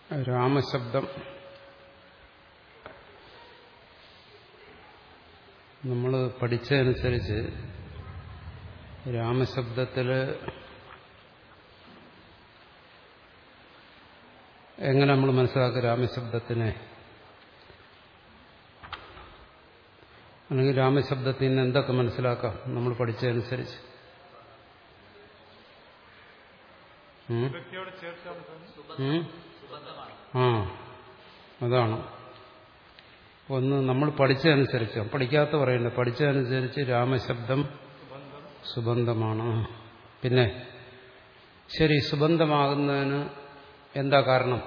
രാമശബ്ദം നമ്മൾ പഠിച്ചതനുസരിച്ച് രാമശബ്ദത്തിൽ എങ്ങനെ നമ്മൾ മനസ്സിലാക്കുക രാമശബ്ദത്തിനെ അല്ലെങ്കിൽ രാമശബ്ദത്തിൽ നിന്ന് എന്തൊക്കെ മനസ്സിലാക്കാം നമ്മൾ പഠിച്ചതനുസരിച്ച് ഉം? വ്യക്തിയോട് ചേർത്താണ് സ്വാമി ഉം? ആ അതാണ് ഒന്ന് നമ്മൾ പഠിച്ചതനുസരിച്ച് പഠിക്കാത്ത പറയണ്ട പഠിച്ചതനുസരിച്ച് രാമശബ്ദം സുബന്ധം സുബന്ധമാണ് പിന്നെ ശരി സുബന്ധമാകുന്നതിന് എന്താ കാരണം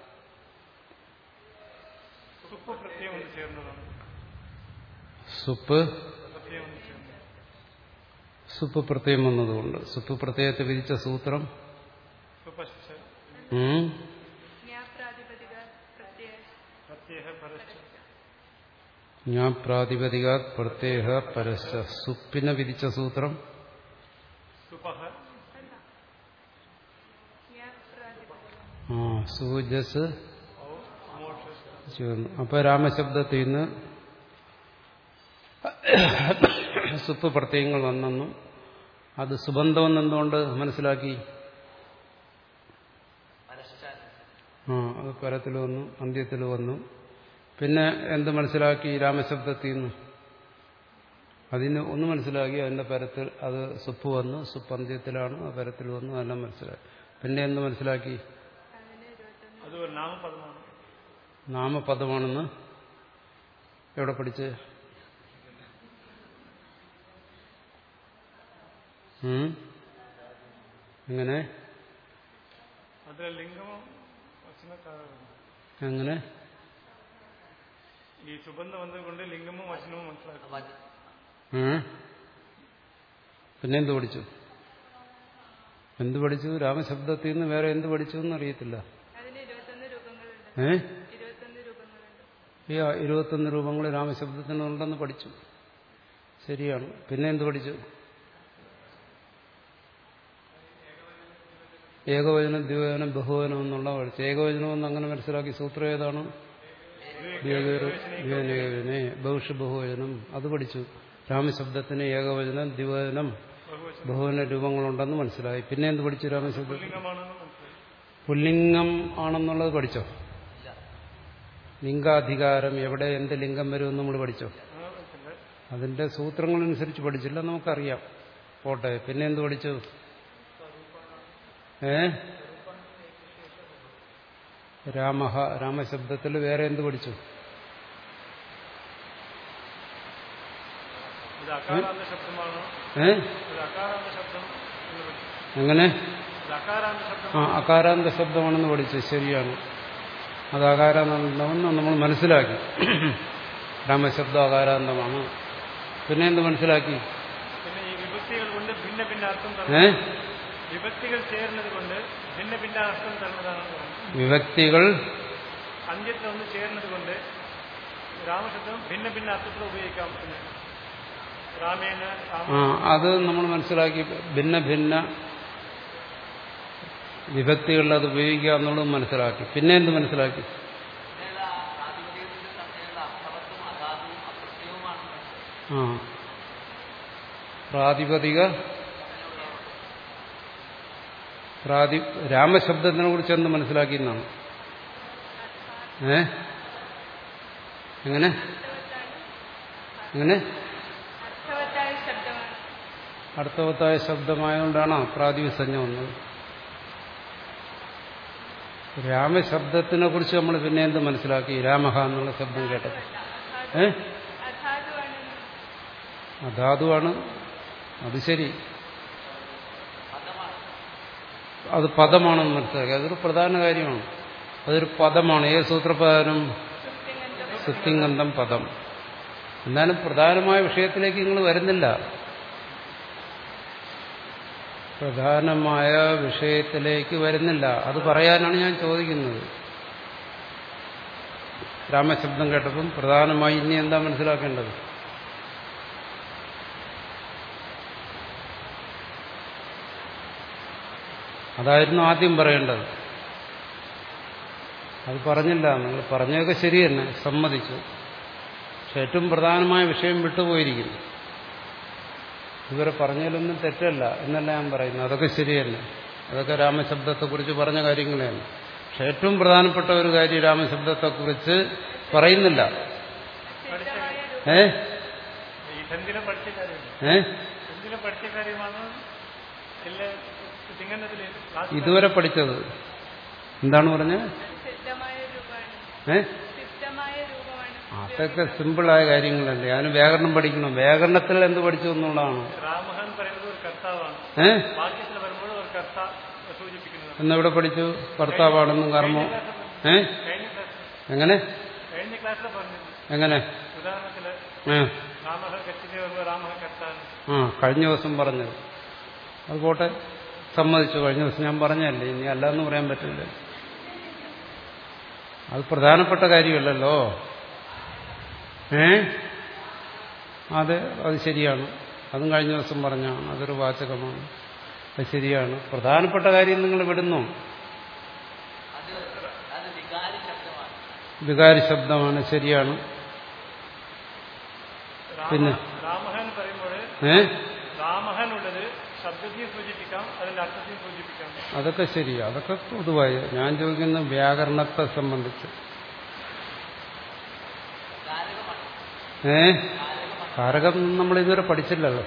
സുപ്പ് പ്രത്യയം ഒന്ന് ചേർന്നതാണ് സുപ്പ് പ്രത്യയം ഒന്ന് ചേർന്നത് സുപ്പ് പ്രത്യയം വന്നതുകൊണ്ട് സുപ്പ് പ്രത്യയത്തെ വിധിച്ച സൂത്രം സുപശ്ച ഉം? ജ്ഞാപ്രാതിപതിക പ്രത്യയ പ്രത്യയ പരശ്ച ഞാൻ പ്രാതിപതിക പ്രത്യേക പരസ്യ സുപ്പിനെ വിധിച്ച സൂത്രം സുപഹ ജ്ഞാപ്രാതിപതിക ആ സൂജസ് ഔ മോക്ഷ ചേർന്നു അപ്പൊ രാമശബ്ദത്തിൽ നിന്ന് സുപ്പ് പ്രത്യയങ്ങൾ വന്നെന്നും അത് സുബന്ധമെന്നെന്തുകൊണ്ട് മനസ്സിലാക്കി ആ അത് പരത്തിൽ വന്നു അന്ത്യത്തിൽ വന്നു പിന്നെ എന്ത് മനസ്സിലാക്കി രാമശബ്ദത്തിൽ നിന്ന് അതിന് ഒന്ന് മനസ്സിലാക്കി അതിന്റെ പരത്തിൽ അത് സുപ്പ് വന്നു സുപ്പ് അന്ത്യത്തിലാണ് ആ പരത്തിൽ വന്നു അതെല്ലാം മനസ്സിലാക്കി പിന്നെ എന്ത് മനസ്സിലാക്കി അത് ഒരു നാമപദമാണ് നാമപദമാണെന്ന് എവിടെ പഠിച്ച് ഉം? എങ്ങനെ അതിലെ ലിംഗവും വചനക്കാരാണ് എങ്ങനെ ഈ സുബന്ധം വന്നതുകൊണ്ട് ലിംഗവും വചനവും മനസ്സിലാക്കും ഉം? പിന്നെ എന്ത് പഠിച്ചു എന്ത് പഠിച്ചു രാമശബ്ദത്തിൽ നിന്ന് വേറെ എന്ത് പഠിച്ചു എന്ന് അറിയത്തില്ല അതിന് ഇരുപത്തൊന്ന് രൂപങ്ങളുണ്ട് ഏ ഇരുപത്തൊന്ന് രൂപങ്ങളുണ്ട് ഈ ഇരുപത്തൊന്ന് രൂപങ്ങൾ രാമശബ്ദത്തിനുണ്ടെന്ന് പഠിച്ചു ശരിയാണ് പിന്നെ എന്ത് പഠിച്ചു ഏകവചനം ദ്വിവചനം ബഹുവചനം എന്നുള്ള പഠിച്ചു ഏകവചനം എന്ന് അങ്ങനെ മനസ്സിലാക്കി സൂത്രം ഏതാണ് ദ്വിവചനെ ബഹുഷ ബഹുവചനം അത് പഠിച്ചു രാമശബ്ദത്തിന് ഏകവചനം ദ്വിവചനം ബഹുവചനം ബഹുവചന രൂപങ്ങളുണ്ടെന്ന് മനസ്സിലായി പിന്നെ എന്ത് പഠിച്ചു രാമശബ്ദത്തിൽ ലിംഗമാണെന്ന് മനസ്സിലായി പുല്ലിംഗം ആണെന്നുള്ളത് പഠിച്ചോ ലിംഗാധികാരം എവിടെ എന്ത് ലിംഗം വരുമെന്ന് നമ്മൾ പഠിച്ചോ ആ, മനസ്സിലായി. അതിന്റെ സൂത്രങ്ങളനുസരിച്ച് പഠിച്ചില്ല നമുക്കറിയാം പോട്ടെ പിന്നെ എന്ത് പഠിച്ചു ഏ രാമഹ രാമശബ്ദത്തിൽ വേറെ എന്ത് പഠിച്ചു ഇത് അകാരാന്ത ശബ്ദമാണ് ഏ ഇത് അകാരാന്ത ശബ്ദം എന്ന് പഠിച്ചു എങ്ങനെ ഇത് അകാരാന്ത ശബ്ദം ആ അകാരാന്ത ശബ്ദമാണെന്ന് പഠിച്ചു ശരിയാണ് അത് അകാരാന്തമെന്ന് നമ്മൾ മനസ്സിലാക്കി രാമശബ്ദം അകാരാന്തമാണ് പിന്നെ എന്ത് മനസ്സിലാക്കി പിന്നെ ഈ വിഭക്തികൾ കൊണ്ട് ഭിന്ന ഭിന്ന അർത്ഥം ഏ തരുന്നത് വിഭക്തികൾ ചേർന്നത് കൊണ്ട് ഭിന്ന ഭിന്ന അർത്ഥം തരുന്നതാണ് വിഭക്തികൾ അന്ത്യത്തിൽ ഒന്ന് ചേർന്നത് കൊണ്ട് രാമശബ്ദം ഭിന്ന ഭിന്ന അർത്ഥത്തിൽ ഉപയോഗിക്കാം എന്ന് രാമേന രാമ ആ അത് നമ്മൾ മനസ്സിലാക്കി ഭിന്ന ഭിന്ന വിഭക്തികളിൽ അത് ഉപയോഗിക്കുക എന്നുള്ളത് മനസ്സിലാക്കി പിന്നെ എന്ത് മനസ്സിലാക്കി ആ പ്രാതിപതിക പ്രാതി രാമശബ്ദത്തിനെ കുറിച്ച് എന്ത് മനസ്സിലാക്കിയെന്നാണ് ഏ എങ്ങനെ എങ്ങനെ അർത്ഥവത്തായ ശബ്ദമാണ് അർത്ഥവത്തായ ശബ്ദമായതുകൊണ്ടാണ് പ്രാതിസഞ്ജ വന്നത് രാമശബ്ദത്തിനെ കുറിച്ച് നമ്മൾ പിന്നെ എന്ത് മനസ്സിലാക്കി രാമഹ എന്നുള്ള ശബ്ദം കേട്ടത് ഏ അധാതുവാണെന്ന് അധാതുവാണ് അത് ശരി അത് പദമാണെന്ന് മനസ്സിലാക്കി അതൊരു പ്രധാന കാര്യമാണ് അതൊരു പദമാണ് ഏത് സൂത്രപ്രകാരം സുപ്തിഗന്ധം സുത്തിങ്കന്ധം പദം എന്നാലും പ്രധാനമായ വിഷയത്തിലേക്ക് നിങ്ങൾ വരുന്നില്ല പ്രധാനമായ വിഷയത്തിലേക്ക് വരുന്നില്ല അത് പറയാനാണ് ഞാൻ ചോദിക്കുന്നത് രാമശബ്ദം കേട്ടപ്പം പ്രധാനമായി ഇനി എന്താ മനസ്സിലാക്കേണ്ടത് അതായിരുന്നു ആദ്യം പറയേണ്ടത് അത് പറഞ്ഞില്ല നിങ്ങൾ പറഞ്ഞതൊക്കെ ശരി തന്നെ സമ്മതിച്ചു പക്ഷെ ഏറ്റവും പ്രധാനമായ വിഷയം വിട്ടുപോയിരിക്കുന്നു ഇവരെ പറഞ്ഞതിലൊന്നും തെറ്റല്ല എന്നല്ല ഞാൻ പറയുന്നത് അതൊക്കെ ശരി തന്നെ അതൊക്കെ രാമശബ്ദത്തെക്കുറിച്ച് പറഞ്ഞ കാര്യങ്ങളാണ് പക്ഷെ ഏറ്റവും പ്രധാനപ്പെട്ട ഒരു കാര്യം രാമശബ്ദത്തെക്കുറിച്ച് പറയുന്നില്ല സിദ്ധമായ രൂപം ഏ ഈ ഹിന്ദിയിലും പഠിച്ച കാര്യമില്ല ഏ ഹിന്ദിയിലും പഠിച്ച കാര്യമാണ് എല്ലാ തിങ്ങന്നതിൽ ഇതുവരെ പഠിച്ചത് എന്താണ് പറഞ്ഞത് സിദ്ധമായ രൂപമാണ് ഏ സിദ്ധമായ രൂപമാണ് അതൊക്കെ സിമ്പിളായ കാര്യങ്ങളല്ലേ അതിന് വ്യാകരണം പഠിക്കണം വ്യാകരണത്തിൽ എന്ത് പഠിച്ചു എന്നുള്ളതാണ് രാമഹൻ പറയുന്നത് ഒരു കർത്താവാണ് ഏ വാക്യത്തിൽ വരുമ്പോൾ ഒരു കർത്ത സൂചിപ്പിക്കുന്നത് എന്നെവിടെ പഠിച്ചു ഭർത്താവാണെന്നും കർമ്മോ ഏ കഴിഞ്ഞ ക്ലാസ്സിൽ എങ്ങനെ കഴിഞ്ഞ ക്ലാസ്സിൽ പറഞ്ഞത് എങ്ങനെ ഉദാഹരണത്തില് ഏ രാമഹ ഗച്ഛതി വരുമ്പോൾ രാമഹ കർത്താൻ ആ കഴിഞ്ഞ ദിവസം പറഞ്ഞത് അത് പോട്ടെ സമ്മതിച്ചു കഴിഞ്ഞ ദിവസം ഞാൻ പറഞ്ഞല്ലേ ഇനി അല്ലാന്ന് പറയാൻ പറ്റില്ല അത് പ്രധാനപ്പെട്ട കാര്യമല്ലല്ലോ ഏ അതെ അത് ശരിയാണ് അതും കഴിഞ്ഞ ദിവസം പറഞ്ഞാണ് അതൊരു വാചകമാണ് അത് ശരിയാണ് പ്രധാനപ്പെട്ട കാര്യം നിങ്ങൾ വിടുന്നു വികാരി ശബ്ദമാണ് ശരിയാണ് പിന്നെ? രാമഹൻ പറയുമ്പോൾ ഏ രാമഹൻ ഉള്ളത് ശബ്ദത്തെയും സൂചിപ്പിക്കാം അതിന്റെ അർത്ഥത്തെയും സൂചിപ്പിക്കാം അതൊക്കെ ശരിയാ അതൊക്കെ പൊതുവായി ഞാൻ ചോദിക്കുന്ന വ്യാകരണത്തെ സംബന്ധിച്ച് ഏ കാരകം നമ്മൾ ഇതുവരെ പഠിച്ചില്ലല്ലോ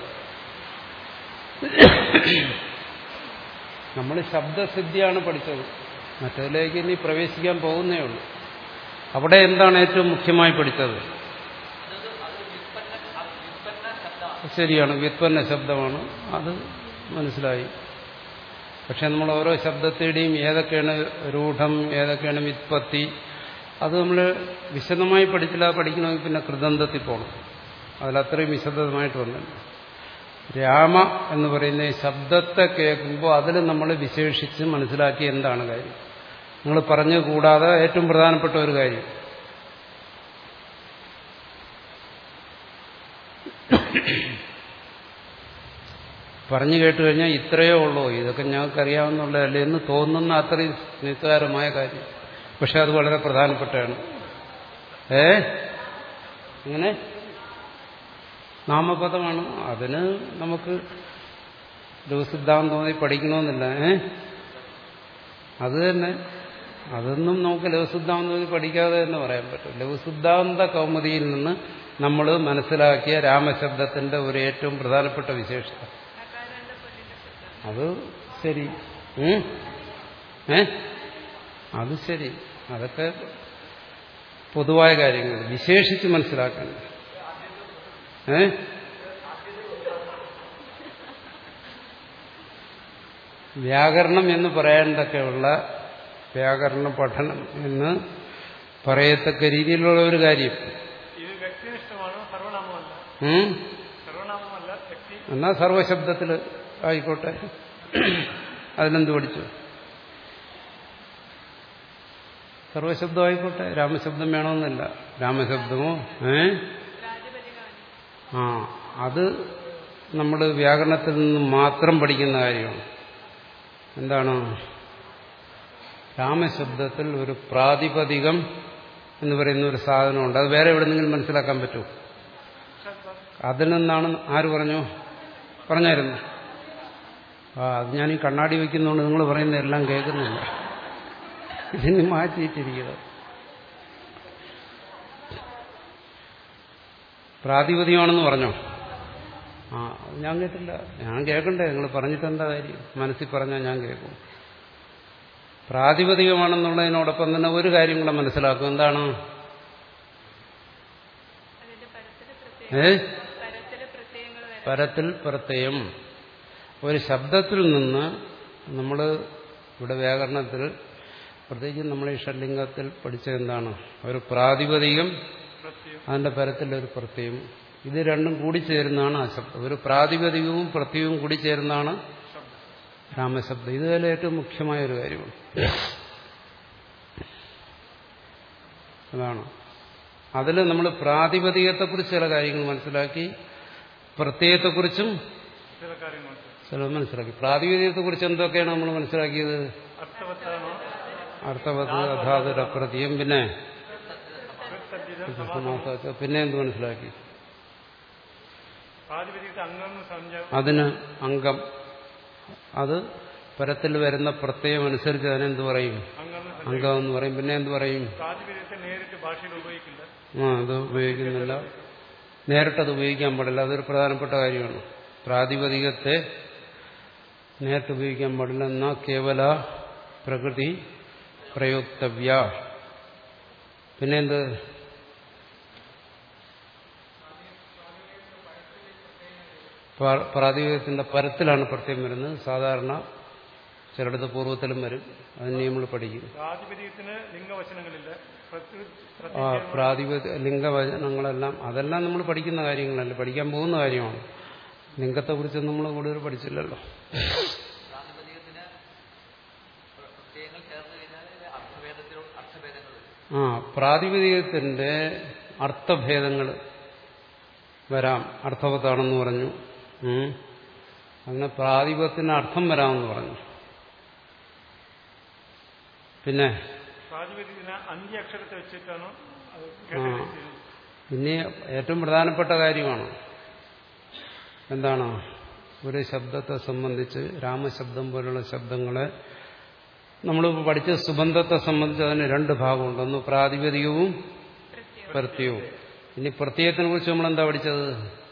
നമ്മൾ ശബ്ദസിദ്ധിയാണ് പഠിച്ചത് മറ്റതിലേക്ക് ഇനി പ്രവേശിക്കാൻ പോകുന്നേ ഉള്ളൂ അവിടെ എന്താണ് ഏറ്റവും മുഖ്യമായി പഠിച്ചത് ശരിയാണ് വ്യുത്പന്ന ശബ്ദമാണ് അത് മനസ്സിലായി പക്ഷെ നമ്മൾ ഓരോ ശബ്ദത്തിൻ്റെയും ഏതൊക്കെയാണ് രൂഢം ഏതൊക്കെയാണ് വിത്പത്തി അത് നമ്മൾ വിശദമായി പഠിച്ചില്ല പഠിക്കണമെങ്കിൽ പിന്നെ കൃതന്തത്തിൽ പോകണം അതിലത്രയും വിശദമായിട്ട് വന്നില്ല രാമ എന്ന് പറയുന്ന ഈ ശബ്ദത്തെ കേൾക്കുമ്പോൾ അതിൽ നമ്മൾ വിശേഷിച്ച് മനസ്സിലാക്കി എന്താണ് കാര്യം നിങ്ങൾ പറഞ്ഞു കൂടാതെ ഏറ്റവും പ്രധാനപ്പെട്ട ഒരു കാര്യം പറഞ്ഞു കേട്ട് കഴിഞ്ഞാൽ ഇത്രയേ ഉള്ളൂ ഇതൊക്കെ ഞങ്ങൾക്ക് അറിയാവുന്നുള്ളതല്ലേ എന്ന് തോന്നുന്ന അത്രയും നിസ്സാരമായ കാര്യം പക്ഷെ അത് വളരെ പ്രധാനപ്പെട്ടതാണ് ഏ അങ്ങനെ നാമപദമാണ് അതിന് നമുക്ക് ലഘുസിദ്ധാന്തം പഠിക്കണമെന്നില്ല ഏ അത് തന്നെ അതൊന്നും നമുക്ക് ലഘുസിദ്ധാന്തം പഠിക്കാതെ തന്നെ പറയാൻ പറ്റും ലഘുസിദ്ധാന്ത കൗമുദിയിൽ നിന്ന് നമ്മൾ മനസ്സിലാക്കിയ രാമശബ്ദത്തിന്റെ ഒരു ഏറ്റവും പ്രധാനപ്പെട്ട വിശേഷത നകാരാന്ത പുല്ലിംഗ ശബ്ദം അത് ശരി ഉം? ഏ അത് ശരി അതൊക്കെ പൊതുവായ കാര്യങ്ങൾ വിശേഷിച്ച് മനസ്സിലാക്കണം ഏ വ്യാകരണം എന്ന് പറയേണ്ടൊക്കെയുള്ള വ്യാകരണ പഠനം എന്ന് പറയത്തക്ക രീതിയിലുള്ള ഒരു കാര്യം ഇത് വ്യക്തിനിഷ്ഠമാണ് സർവനാമമല്ല ഉം? സർവനാമമല്ല വ്യക്തി എന്നാ സർവശബ്ദത്തിൽ ആയിക്കോട്ടെ അതിനെന്ത് പഠിച്ചു സർവശബ്ദം ആയിക്കോട്ടെ രാമശബ്ദം വേണമെന്നില്ല രാമശബ്ദമോ ഏ പ്രാതിപതികമാണ് ആ അത് നമ്മൾ വ്യാകരണത്തിൽ നിന്ന് മാത്രം പഠിക്കുന്ന കാര്യമാണ് എന്താണ് രാമശബ്ദത്തിൽ ഒരു പ്രാതിപതികം എന്ന് പറയുന്ന ഒരു സാധനമുണ്ട് അത് വേറെ എവിടെന്നെങ്കിലും മനസ്സിലാക്കാൻ പറ്റുമോ അതിൽ നിന്നാണ് ആര് പറഞ്ഞു പറഞ്ഞായിരുന്നു ആ അത് ഞാൻ ഈ കണ്ണാടി വയ്ക്കുന്നതുകൊണ്ട് നിങ്ങൾ പറയുന്ന എല്ലാം കേൾക്കുന്നില്ല ഇതിന് മാറ്റിയിട്ടിരിക്കുന്നത് പ്രാതിപതികമാണെന്ന് പറഞ്ഞോ ആ അത് ഞാൻ കേട്ടില്ല ഞാൻ കേൾക്കണ്ടേ നിങ്ങൾ പറഞ്ഞിട്ട് എന്താ കാര്യം മനസ്സിൽ പറഞ്ഞാൽ ഞാൻ കേൾക്കും പ്രാതിപതികമാണെന്നുള്ളതിനോടൊപ്പം തന്നെ ഒരു കാര്യം കൂടെ മനസ്സിലാക്കും എന്താണ് അതിന്റെ പരത്തില് ഏ പ്രത്യേകം പരത്തില് പ്രത്യയങ്ങൾ വരാം പരത്തിൽ പ്രത്യയം ഒരു ശബ്ദത്തിൽ നിന്ന് നമ്മൾ ഇവിടെ വ്യാകരണത്തിൽ പ്രത്യേകിച്ച് നമ്മൾ ഈ ഷഡ്ലിംഗത്തിൽ പഠിച്ചത് എന്താണ് ഒരു പ്രാതിപതികം പ്രത്യം അതിന്റെ പരത്തിലൊരു പ്രത്യയം ഇത് രണ്ടും കൂടിച്ചേരുന്നതാണ് ആ ശബ്ദം ഒരു പ്രാതിപതികവും പ്രത്യയവും കൂടിച്ചേരുന്നതാണ് രാമശബ്ദം ഇത് തന്നെ ഏറ്റവും മുഖ്യമായ ഒരു കാര്യമാണ് അതാണ് അതിൽ നമ്മൾ പ്രാതിപതികത്തെക്കുറിച്ച് ചില കാര്യങ്ങൾ മനസ്സിലാക്കി പ്രത്യയത്തെക്കുറിച്ചും ചില കാര്യങ്ങൾ ചിലത് മനസ്സിലാക്കി പ്രാതിപതികത്തെക്കുറിച്ച് എന്തൊക്കെയാണ് നമ്മൾ മനസ്സിലാക്കിയത് അർത്ഥവത്താണോ അർത്ഥവത് അധാതുരപ്രതിയും പിന്നെ സജ്ജിതം സമാസാച്ച പിന്നെ എന്ത് മനസ്സിലാക്കി പ്രാതിപതികത്തെ അംഗം സംജ അതിന് അംഗം അത് പരത്തിൽ വരുന്ന പ്രത്യയം അനുസരിച്ച് അതിനെന്ത് പറയും അംഗം അംഗം എന്ന് പറയും പിന്നെ എന്ത് പറയും പ്രാതിപതികത്തെ നേരിട്ട് ഭാഷയിൽ ഉപയോഗിക്കില്ല ആ അത് ഉപയോഗിക്കുന്നില്ല നേരിട്ടത് ഉപയോഗിക്കാൻ പാടില്ല അതൊരു പ്രധാനപ്പെട്ട കാര്യമാണ് പ്രാതിപതികത്തെ നേരിട്ട് ഉപയോഗിക്കാൻ പാടില്ല എന്നാ കേവല പ്രകൃതി പ്രയോക്തവ്യ പിന്നെ എന്ത് പ്രാ- പ്രാതിപതികത്തിന്റെ പരത്തിലാണ് പ്രത്യേകം വരുന്നത് സാധാരണ ചിലടത്ത് പൂർവ്വത്തിലും വരും അതിനെ നമ്മൾ പഠിക്കും പ്രാതിപതികത്തിന് ലിംഗവചനങ്ങളില്ല പ്രത്യേക ആ പ്രാതിപതി ലിംഗവചനങ്ങളെല്ലാം അതെല്ലാം നമ്മൾ പഠിക്കുന്ന കാര്യങ്ങളല്ല പഠിക്കാൻ പോകുന്ന കാര്യമാണ് ലിംഗത്തെക്കുറിച്ച് നമ്മൾ കൂടുതൽ പഠിച്ചില്ലല്ലോ പ്രാതിപതികത്തിന് പ്ര- പ്രത്യയങ്ങൾ ചേർന്ന് കഴിഞ്ഞാൽ അർത്ഥഭേദത്തിലോ അർത്ഥഭേദങ്ങൾ വരും ആ പ്രാതിപതികത്തിന്റെ അർത്ഥഭേദങ്ങൾ വരാം അർത്ഥവത്താണെന്ന് പറഞ്ഞു ഉം. അങ്ങനെ പ്രാതിപത്യത്തിന് അർത്ഥം വരാമെന്ന് പറഞ്ഞു പിന്നെ പ്രാതിപതികത്തിന് അന്ത്യക്ഷരത്തെ വെച്ചിട്ടാണ് അത് ആ കേട്ടത് പിന്നെ ഏറ്റവും പ്രധാനപ്പെട്ട കാര്യമാണ് എന്താണ് ഒരു ശബ്ദത്തെ സംബന്ധിച്ച് രാമശബ്ദം പോലുള്ള ശബ്ദങ്ങളെ നമ്മളിപ്പോൾ പഠിച്ച സുബന്ധത്തെ സംബന്ധിച്ച് അതിന് രണ്ട് ഭാഗമുണ്ട് ഒന്ന് പ്രാതിപതികവും പ്രത്യയവും ഇനി പ്രത്യയത്തിനെ കുറിച്ച് നമ്മൾ എന്താ പഠിച്ചത്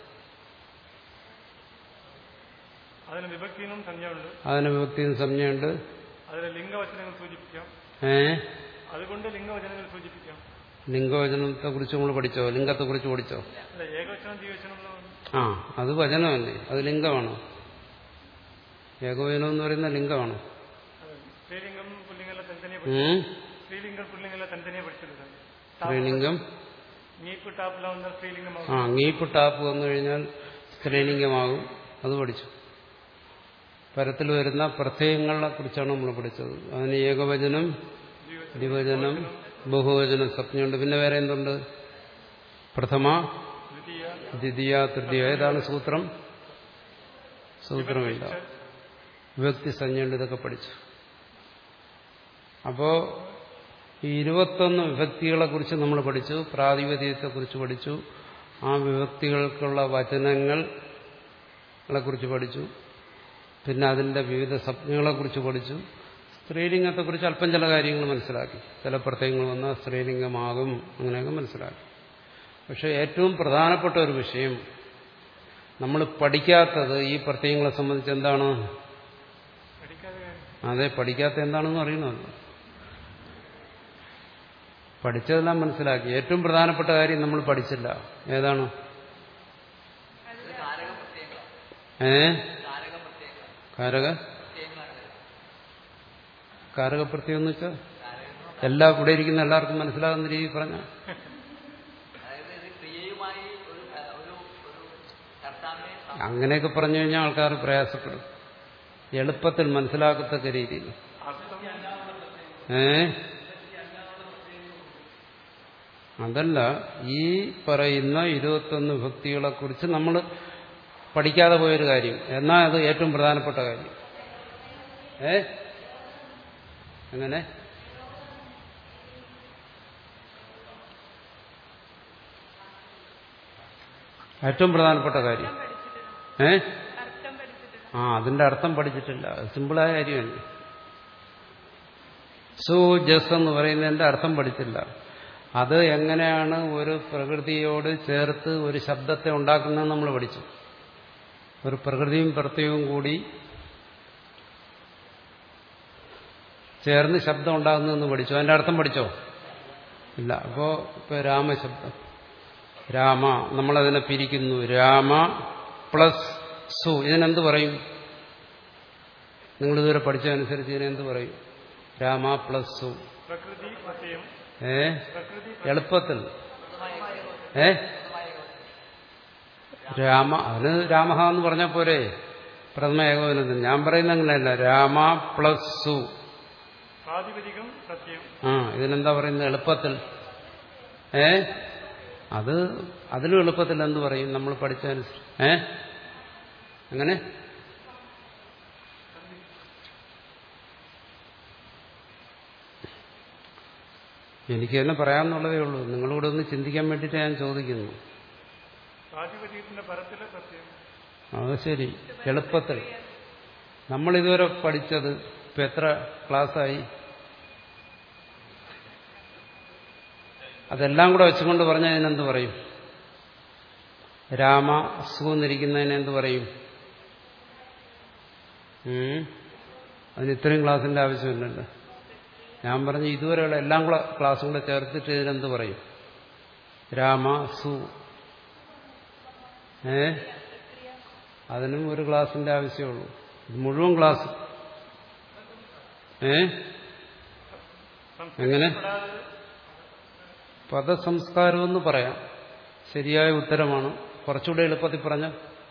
അതിന് വിഭക്തിയും സംജ്ഞയുണ്ട് അതിന് വിഭക്തിയും സംജ്ഞയുണ്ട് അതിൽ ലിംഗവചനങ്ങൾ സൂചിപ്പിക്കാം ഏ അതുകൊണ്ട് ലിംഗവചനങ്ങൾ സൂചിപ്പിക്കാം ലിംഗവചനത്തെ കുറിച്ച് നമ്മൾ പഠിച്ചോ ലിംഗത്തെ കുറിച്ച് പഠിച്ചോ അല്ല ഏകവചനം ദ്വിവചനം എന്ന് പറഞ്ഞു. ആ അത് വചനമല്ലേ അത് ലിംഗമാണ് ഏകവചനം എന്ന് പറയുന്ന ലിംഗമാണ് അതെ. സ്ത്രീലിംഗം പുല്ലിംഗെല്ലാം തനിത്തനിയെ ഉം. സ്ത്രീലിംഗം പുല്ലിംഗെല്ലാം തനിത്തനിയെ പഠിച്ചെടുക്കാം സ്ത്രീലിംഗം നീപ്പ് ടാപ്പെല്ലാം വന്നാൽ സ്ത്രീലിംഗമാകും ആ ngീപ്പ് ടാപ്പ് വന്നു കഴിഞ്ഞാൽ സ്ത്രീലിംഗമാകും അത് പഠിച്ചു പരത്തിൽ വരുന്ന പ്രത്യയങ്ങളെ കുറിച്ചാണ് നമ്മൾ പഠിച്ചത് അതിന് ഏകവചനം ദ്വിവചനം ബഹുവചനം സ്വപ്നമുണ്ട് പിന്നെ വേറെ എന്തുണ്ട് പ്രഥമ ദ്വിതീയ ദ്വിതീയ തൃതീയ ഏതാണ് സൂത്രം സൂത്രമില്ല വിഭക്തി സംജ്ഞയുണ്ട് ഇതൊക്കെ പഠിച്ചു അപ്പോ ഈ ഇരുപത്തൊന്ന് വിഭക്തികളെ കുറിച്ച് നമ്മൾ പഠിച്ചു പ്രാതിപതികത്തെക്കുറിച്ച് പഠിച്ചു ആ വിഭക്തികൾക്കുള്ള വചനങ്ങളെ കുറിച്ച് പഠിച്ചു പിന്നെ അതിന്റെ വിവിധ സംജ്ഞകളെക്കുറിച്ച് പഠിച്ചു സ്ത്രീലിംഗത്തെക്കുറിച്ച് അല്പം ചില കാര്യങ്ങൾ മനസ്സിലാക്കി ചില പ്രത്യയങ്ങൾ വന്നാൽ സ്ത്രീലിംഗമാകും അങ്ങനെയൊക്കെ മനസ്സിലാക്കി പക്ഷെ ഏറ്റവും പ്രധാനപ്പെട്ട ഒരു വിഷയം നമ്മൾ പഠിക്കാത്തത് ഈ പ്രത്യയങ്ങളെ സംബന്ധിച്ച് എന്താണ് പഠിക്കാതെ അതെ പഠിക്കാത്ത എന്താണെന്ന് അറിയണമല്ലോ പഠിച്ചതെല്ലാം മനസ്സിലാക്കി ഏറ്റവും പ്രധാനപ്പെട്ട കാര്യം നമ്മൾ പഠിച്ചില്ല ഏതാണ് ഇത് കാരക പ്രത്യയങ്ങളാണ് ഏ കാരക പ്രത്യയങ്ങളാണ് കാരക പ്രത്യയങ്ങളാണ് വരുന്നത്. കാരകപ്രത്യം എന്ന് വെച്ചാൽ കാരകം എല്ലാ കൂടെ ഇരിക്കുന്ന എല്ലാവർക്കും മനസ്സിലാകുന്ന രീതിയിൽ പറഞ്ഞ അതായത് ഇത് ക്രിയയുമായി ഒരു ആ, ഒരു ഒരു കർത്താവിനെ സം- അങ്ങനെയൊക്കെ പറഞ്ഞു കഴിഞ്ഞാൽ ആൾക്കാർ പ്രയാസപ്പെടും എളുപ്പത്തിൽ മനസ്സിലാക്കത്തക്ക രീതിയിൽ അർത്ഥം ഏ അതല്ല ഈ പറയുന്ന ഇരുപത്തൊന്ന് ഭക്തികളെ കുറിച്ച് നമ്മൾ പഠിക്കാതെ പോയൊരു കാര്യം എന്നാൽ അത് ഏറ്റവും പ്രധാനപ്പെട്ട കാര്യം ഏ എങ്ങനെ ഏറ്റവും പ്രധാനപ്പെട്ട കാര്യം പഠിച്ചിട്ടില്ല ഏ അർത്ഥം പഠിച്ചിട്ടില്ല ആ അതിന്റെ അർത്ഥം പഠിച്ചിട്ടില്ല അത് സിമ്പിളായ കാര്യമല്ല സു ജസ് എന്ന് പറയുന്നതിന്റെ അർത്ഥം പഠിച്ചില്ല അത് എങ്ങനെയാണ് ഒരു പ്രകൃതിയോട് ചേർത്ത് ഒരു ശബ്ദത്തെ ഉണ്ടാക്കുന്നത് നമ്മൾ പഠിച്ചു ഒരു പ്രകൃതിയും പ്രത്യവും കൂടി ചേർന്ന് ശബ്ദം ഉണ്ടാകുന്നതെന്ന് പഠിച്ചു അതിന്റെ അർത്ഥം പഠിച്ചോ ഇല്ല അപ്പോ ഇപ്പൊ രാമശബ്ദം രാമ നമ്മളതിനെ പിരിക്കുന്നു രാമ പ്ലസ് സു ഇതിനെന്ത് പറയും നിങ്ങളിതുവരെ പഠിച്ചതനുസരിച്ച് ഇതിനെന്ത് പറയും രാമ പ്ലസ് സു പ്രകൃതി പ്രത്യയം ഏ പ്രകൃതി എളുപ്പത്തിൽ ഏ രാമ അതിന് രാമഹ എന്ന് പറഞ്ഞാൽ പോരെ പ്രഥമ ഏകോപനത്തിൽ ഞാൻ പറയുന്ന അങ്ങനെയല്ല രാമ പ്ലസ് സു പ്രാതിപതികം പ്രത്യയം ആ ഇതിനെന്താ പറയുന്നത് എളുപ്പത്തിൽ ഏ അത് അതിലും എളുപ്പത്തിൽ എന്ത് പറയും നമ്മൾ പഠിച്ചതനുസരിച്ച് ഏ അങ്ങനെ എനിക്ക് തന്നെ പറയാമെന്നുള്ളതേ ഉള്ളൂ നിങ്ങളൂടെ ഒന്ന് ചിന്തിക്കാൻ വേണ്ടിയിട്ട് ഞാൻ ചോദിക്കുന്നു പ്രാതിപതികത്തിന്റെ പരത്തിലെ പ്രത്യേകം അത് ശരി എളുപ്പത്തിൽ നമ്മളിതുവരെ പഠിച്ചത് ഇപ്പൊ എത്ര ക്ലാസ്സായി അതെല്ലാം കൂടെ വെച്ചുകൊണ്ട് പറഞ്ഞാൽ അതിനെന്ത് പറയും രാമ സുഖന്നിരിക്കുന്നതിന് എന്ത് പറയും ഉം? അതിന് ഇത്രയും ക്ലാസിന്റെ ആവശ്യമില്ലല്ലോ ഞാൻ പറഞ്ഞ ഇതുവരെയുള്ള എല്ലാം കൂടെ ക്ലാസ്സും കൂടെ ചേർത്തിട്ട് ഇതിനെന്ത് പറയും രാമ സു ഏ അതിനും ഒരു ക്ലാസിന്റെ ആവശ്യമുള്ളൂ ഇത് മുഴുവൻ ക്ലാസ് ഏ എങ്ങനെ പദസംസ്കാരമെന്ന് പറയാം ശരിയായ ഉത്തരമാണ് കുറച്ചുകൂടെ എളുപ്പത്തിൽ പറഞ്ഞ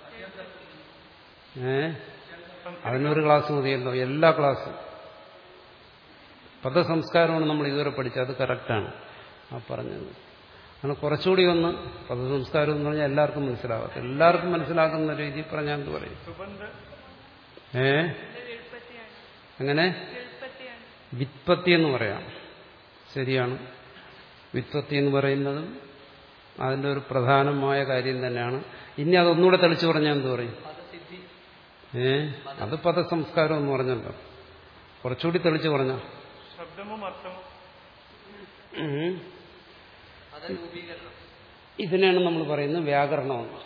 ഏ അതിനൊരു ക്ലാസ് മതിയല്ലോ എല്ലാ ക്ലാസ്സും പദസംസ്കാരമാണ് നമ്മൾ ഇതുവരെ പഠിച്ചത് അത് കറക്റ്റാണ് ആ പറഞ്ഞത് അങ്ങനെ കുറച്ചുകൂടി ഒന്ന് പദസംസ്കാരം എന്ന് പറഞ്ഞാൽ എല്ലാവർക്കും മനസ്സിലാവാത്ത എല്ലാവർക്കും മനസ്സിലാക്കുന്ന രീതിയിൽ പറഞ്ഞാൽ എന്ത് പറയും സുബന്ധ ഏ എളുപ്പത്തിയാണ് അങ്ങനെ എളുപ്പത്തിയാണ് വിത്പത്തി എന്ന് പറയാം ശരിയാണ് വിത്പത്തി എന്ന് പറയുന്നതും അതിന്റെ ഒരു പ്രധാനമായ കാര്യം തന്നെയാണ് ഇനി അതൊന്നുകൂടെ തെളിച്ചു പറഞ്ഞാൽ എന്ത് പറയും പദസിദ്ധി ഏ അത് പദസംസ്കാരം എന്ന് പറഞ്ഞല്ലോ കുറച്ചുകൂടി തെളിച്ചു പറഞ്ഞ ശബ്ദമും അർത്ഥമും പദരൂപീകരണം ഇതിനാണ് നമ്മൾ പറയുന്നത് വ്യാകരണമെന്ന്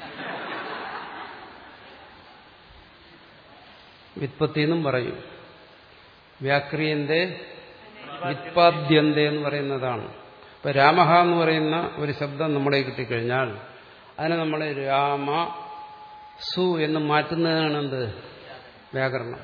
വിത്പത്തി എന്നും പറയും വ്യാക്രിയന്റെ വിത്പാദ്യന്ത എന്ന് പറയുന്നതാണ് ഇപ്പൊ രാമഹ എന്ന് പറയുന്ന ഒരു ശബ്ദം നമ്മളെ കിട്ടിക്കഴിഞ്ഞാൽ അതിനെ നമ്മൾ രാമ സു എന്ന് മാറ്റുന്നതാണ് എന്ത് വ്യാകരണം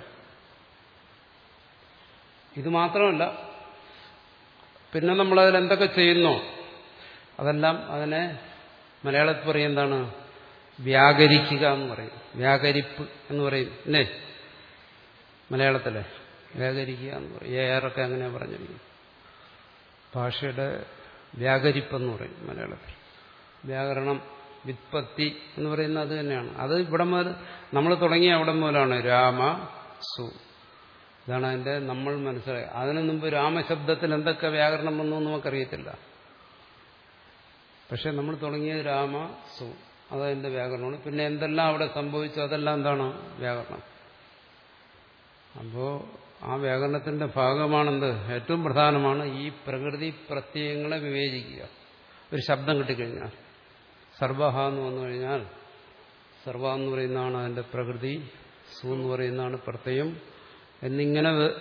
ഇത് മാത്രമല്ല പിന്നെ നമ്മളതിൽ എന്തൊക്കെ ചെയ്യുന്നോ അതെല്ലാം അതിനെ മലയാളത്തിൽ പറയും എന്താണ് വ്യാകരിക്കുക എന്ന് പറയും വ്യാകരിപ്പ് എന്ന് പറയും അല്ലേ മലയാളത്തിലെ വ്യാകരിക്കുക എന്ന് പറയും ഏറൊക്കെ അങ്ങനെ പറഞ്ഞിരിക്കും ഭാഷയുടെ വ്യാകരിപ്പെന്ന് പറയും മലയാളത്തിൽ വ്യാകരണം വിത്പത്തി എന്ന് പറയുന്നത് അത് തന്നെയാണ് അത് ഇവിടെ മുതൽ നമ്മൾ തുടങ്ങിയ അവിടെ മുതലാണ് രാമ സു ഇതാണ് അതിന്റെ നമ്മൾ മനസ്സിലായി അതിനു മുമ്പ് രാമശബ്ദത്തിൽ എന്തൊക്കെ വ്യാകരണം വന്നു എന്ന് നമുക്കറിയത്തില്ല പക്ഷെ നമ്മൾ തുടങ്ങിയത് രാമ സു അതതിന്റെ വ്യാകരണമാണ് പിന്നെ എന്തെല്ലാം അവിടെ സംഭവിച്ചു അതെല്ലാം എന്താണ് വ്യാകരണം അപ്പോ ആ വ്യാകരണത്തിന്റെ ഭാഗമാണെന്ത് ഏറ്റവും പ്രധാനമാണ് ഈ പ്രകൃതി പ്രത്യയങ്ങളെ വിവേചിക്കുക ഒരു ശബ്ദം കിട്ടിക്കഴിഞ്ഞാൽ സർവഹ എന്ന് വന്നു കഴിഞ്ഞാൽ സർവ എന്ന് പറയുന്നതാണ് അതിന്റെ പ്രകൃതി സു എന്ന് പറയുന്നതാണ് പ്രത്യയം എന്നിങ്ങനെ വ-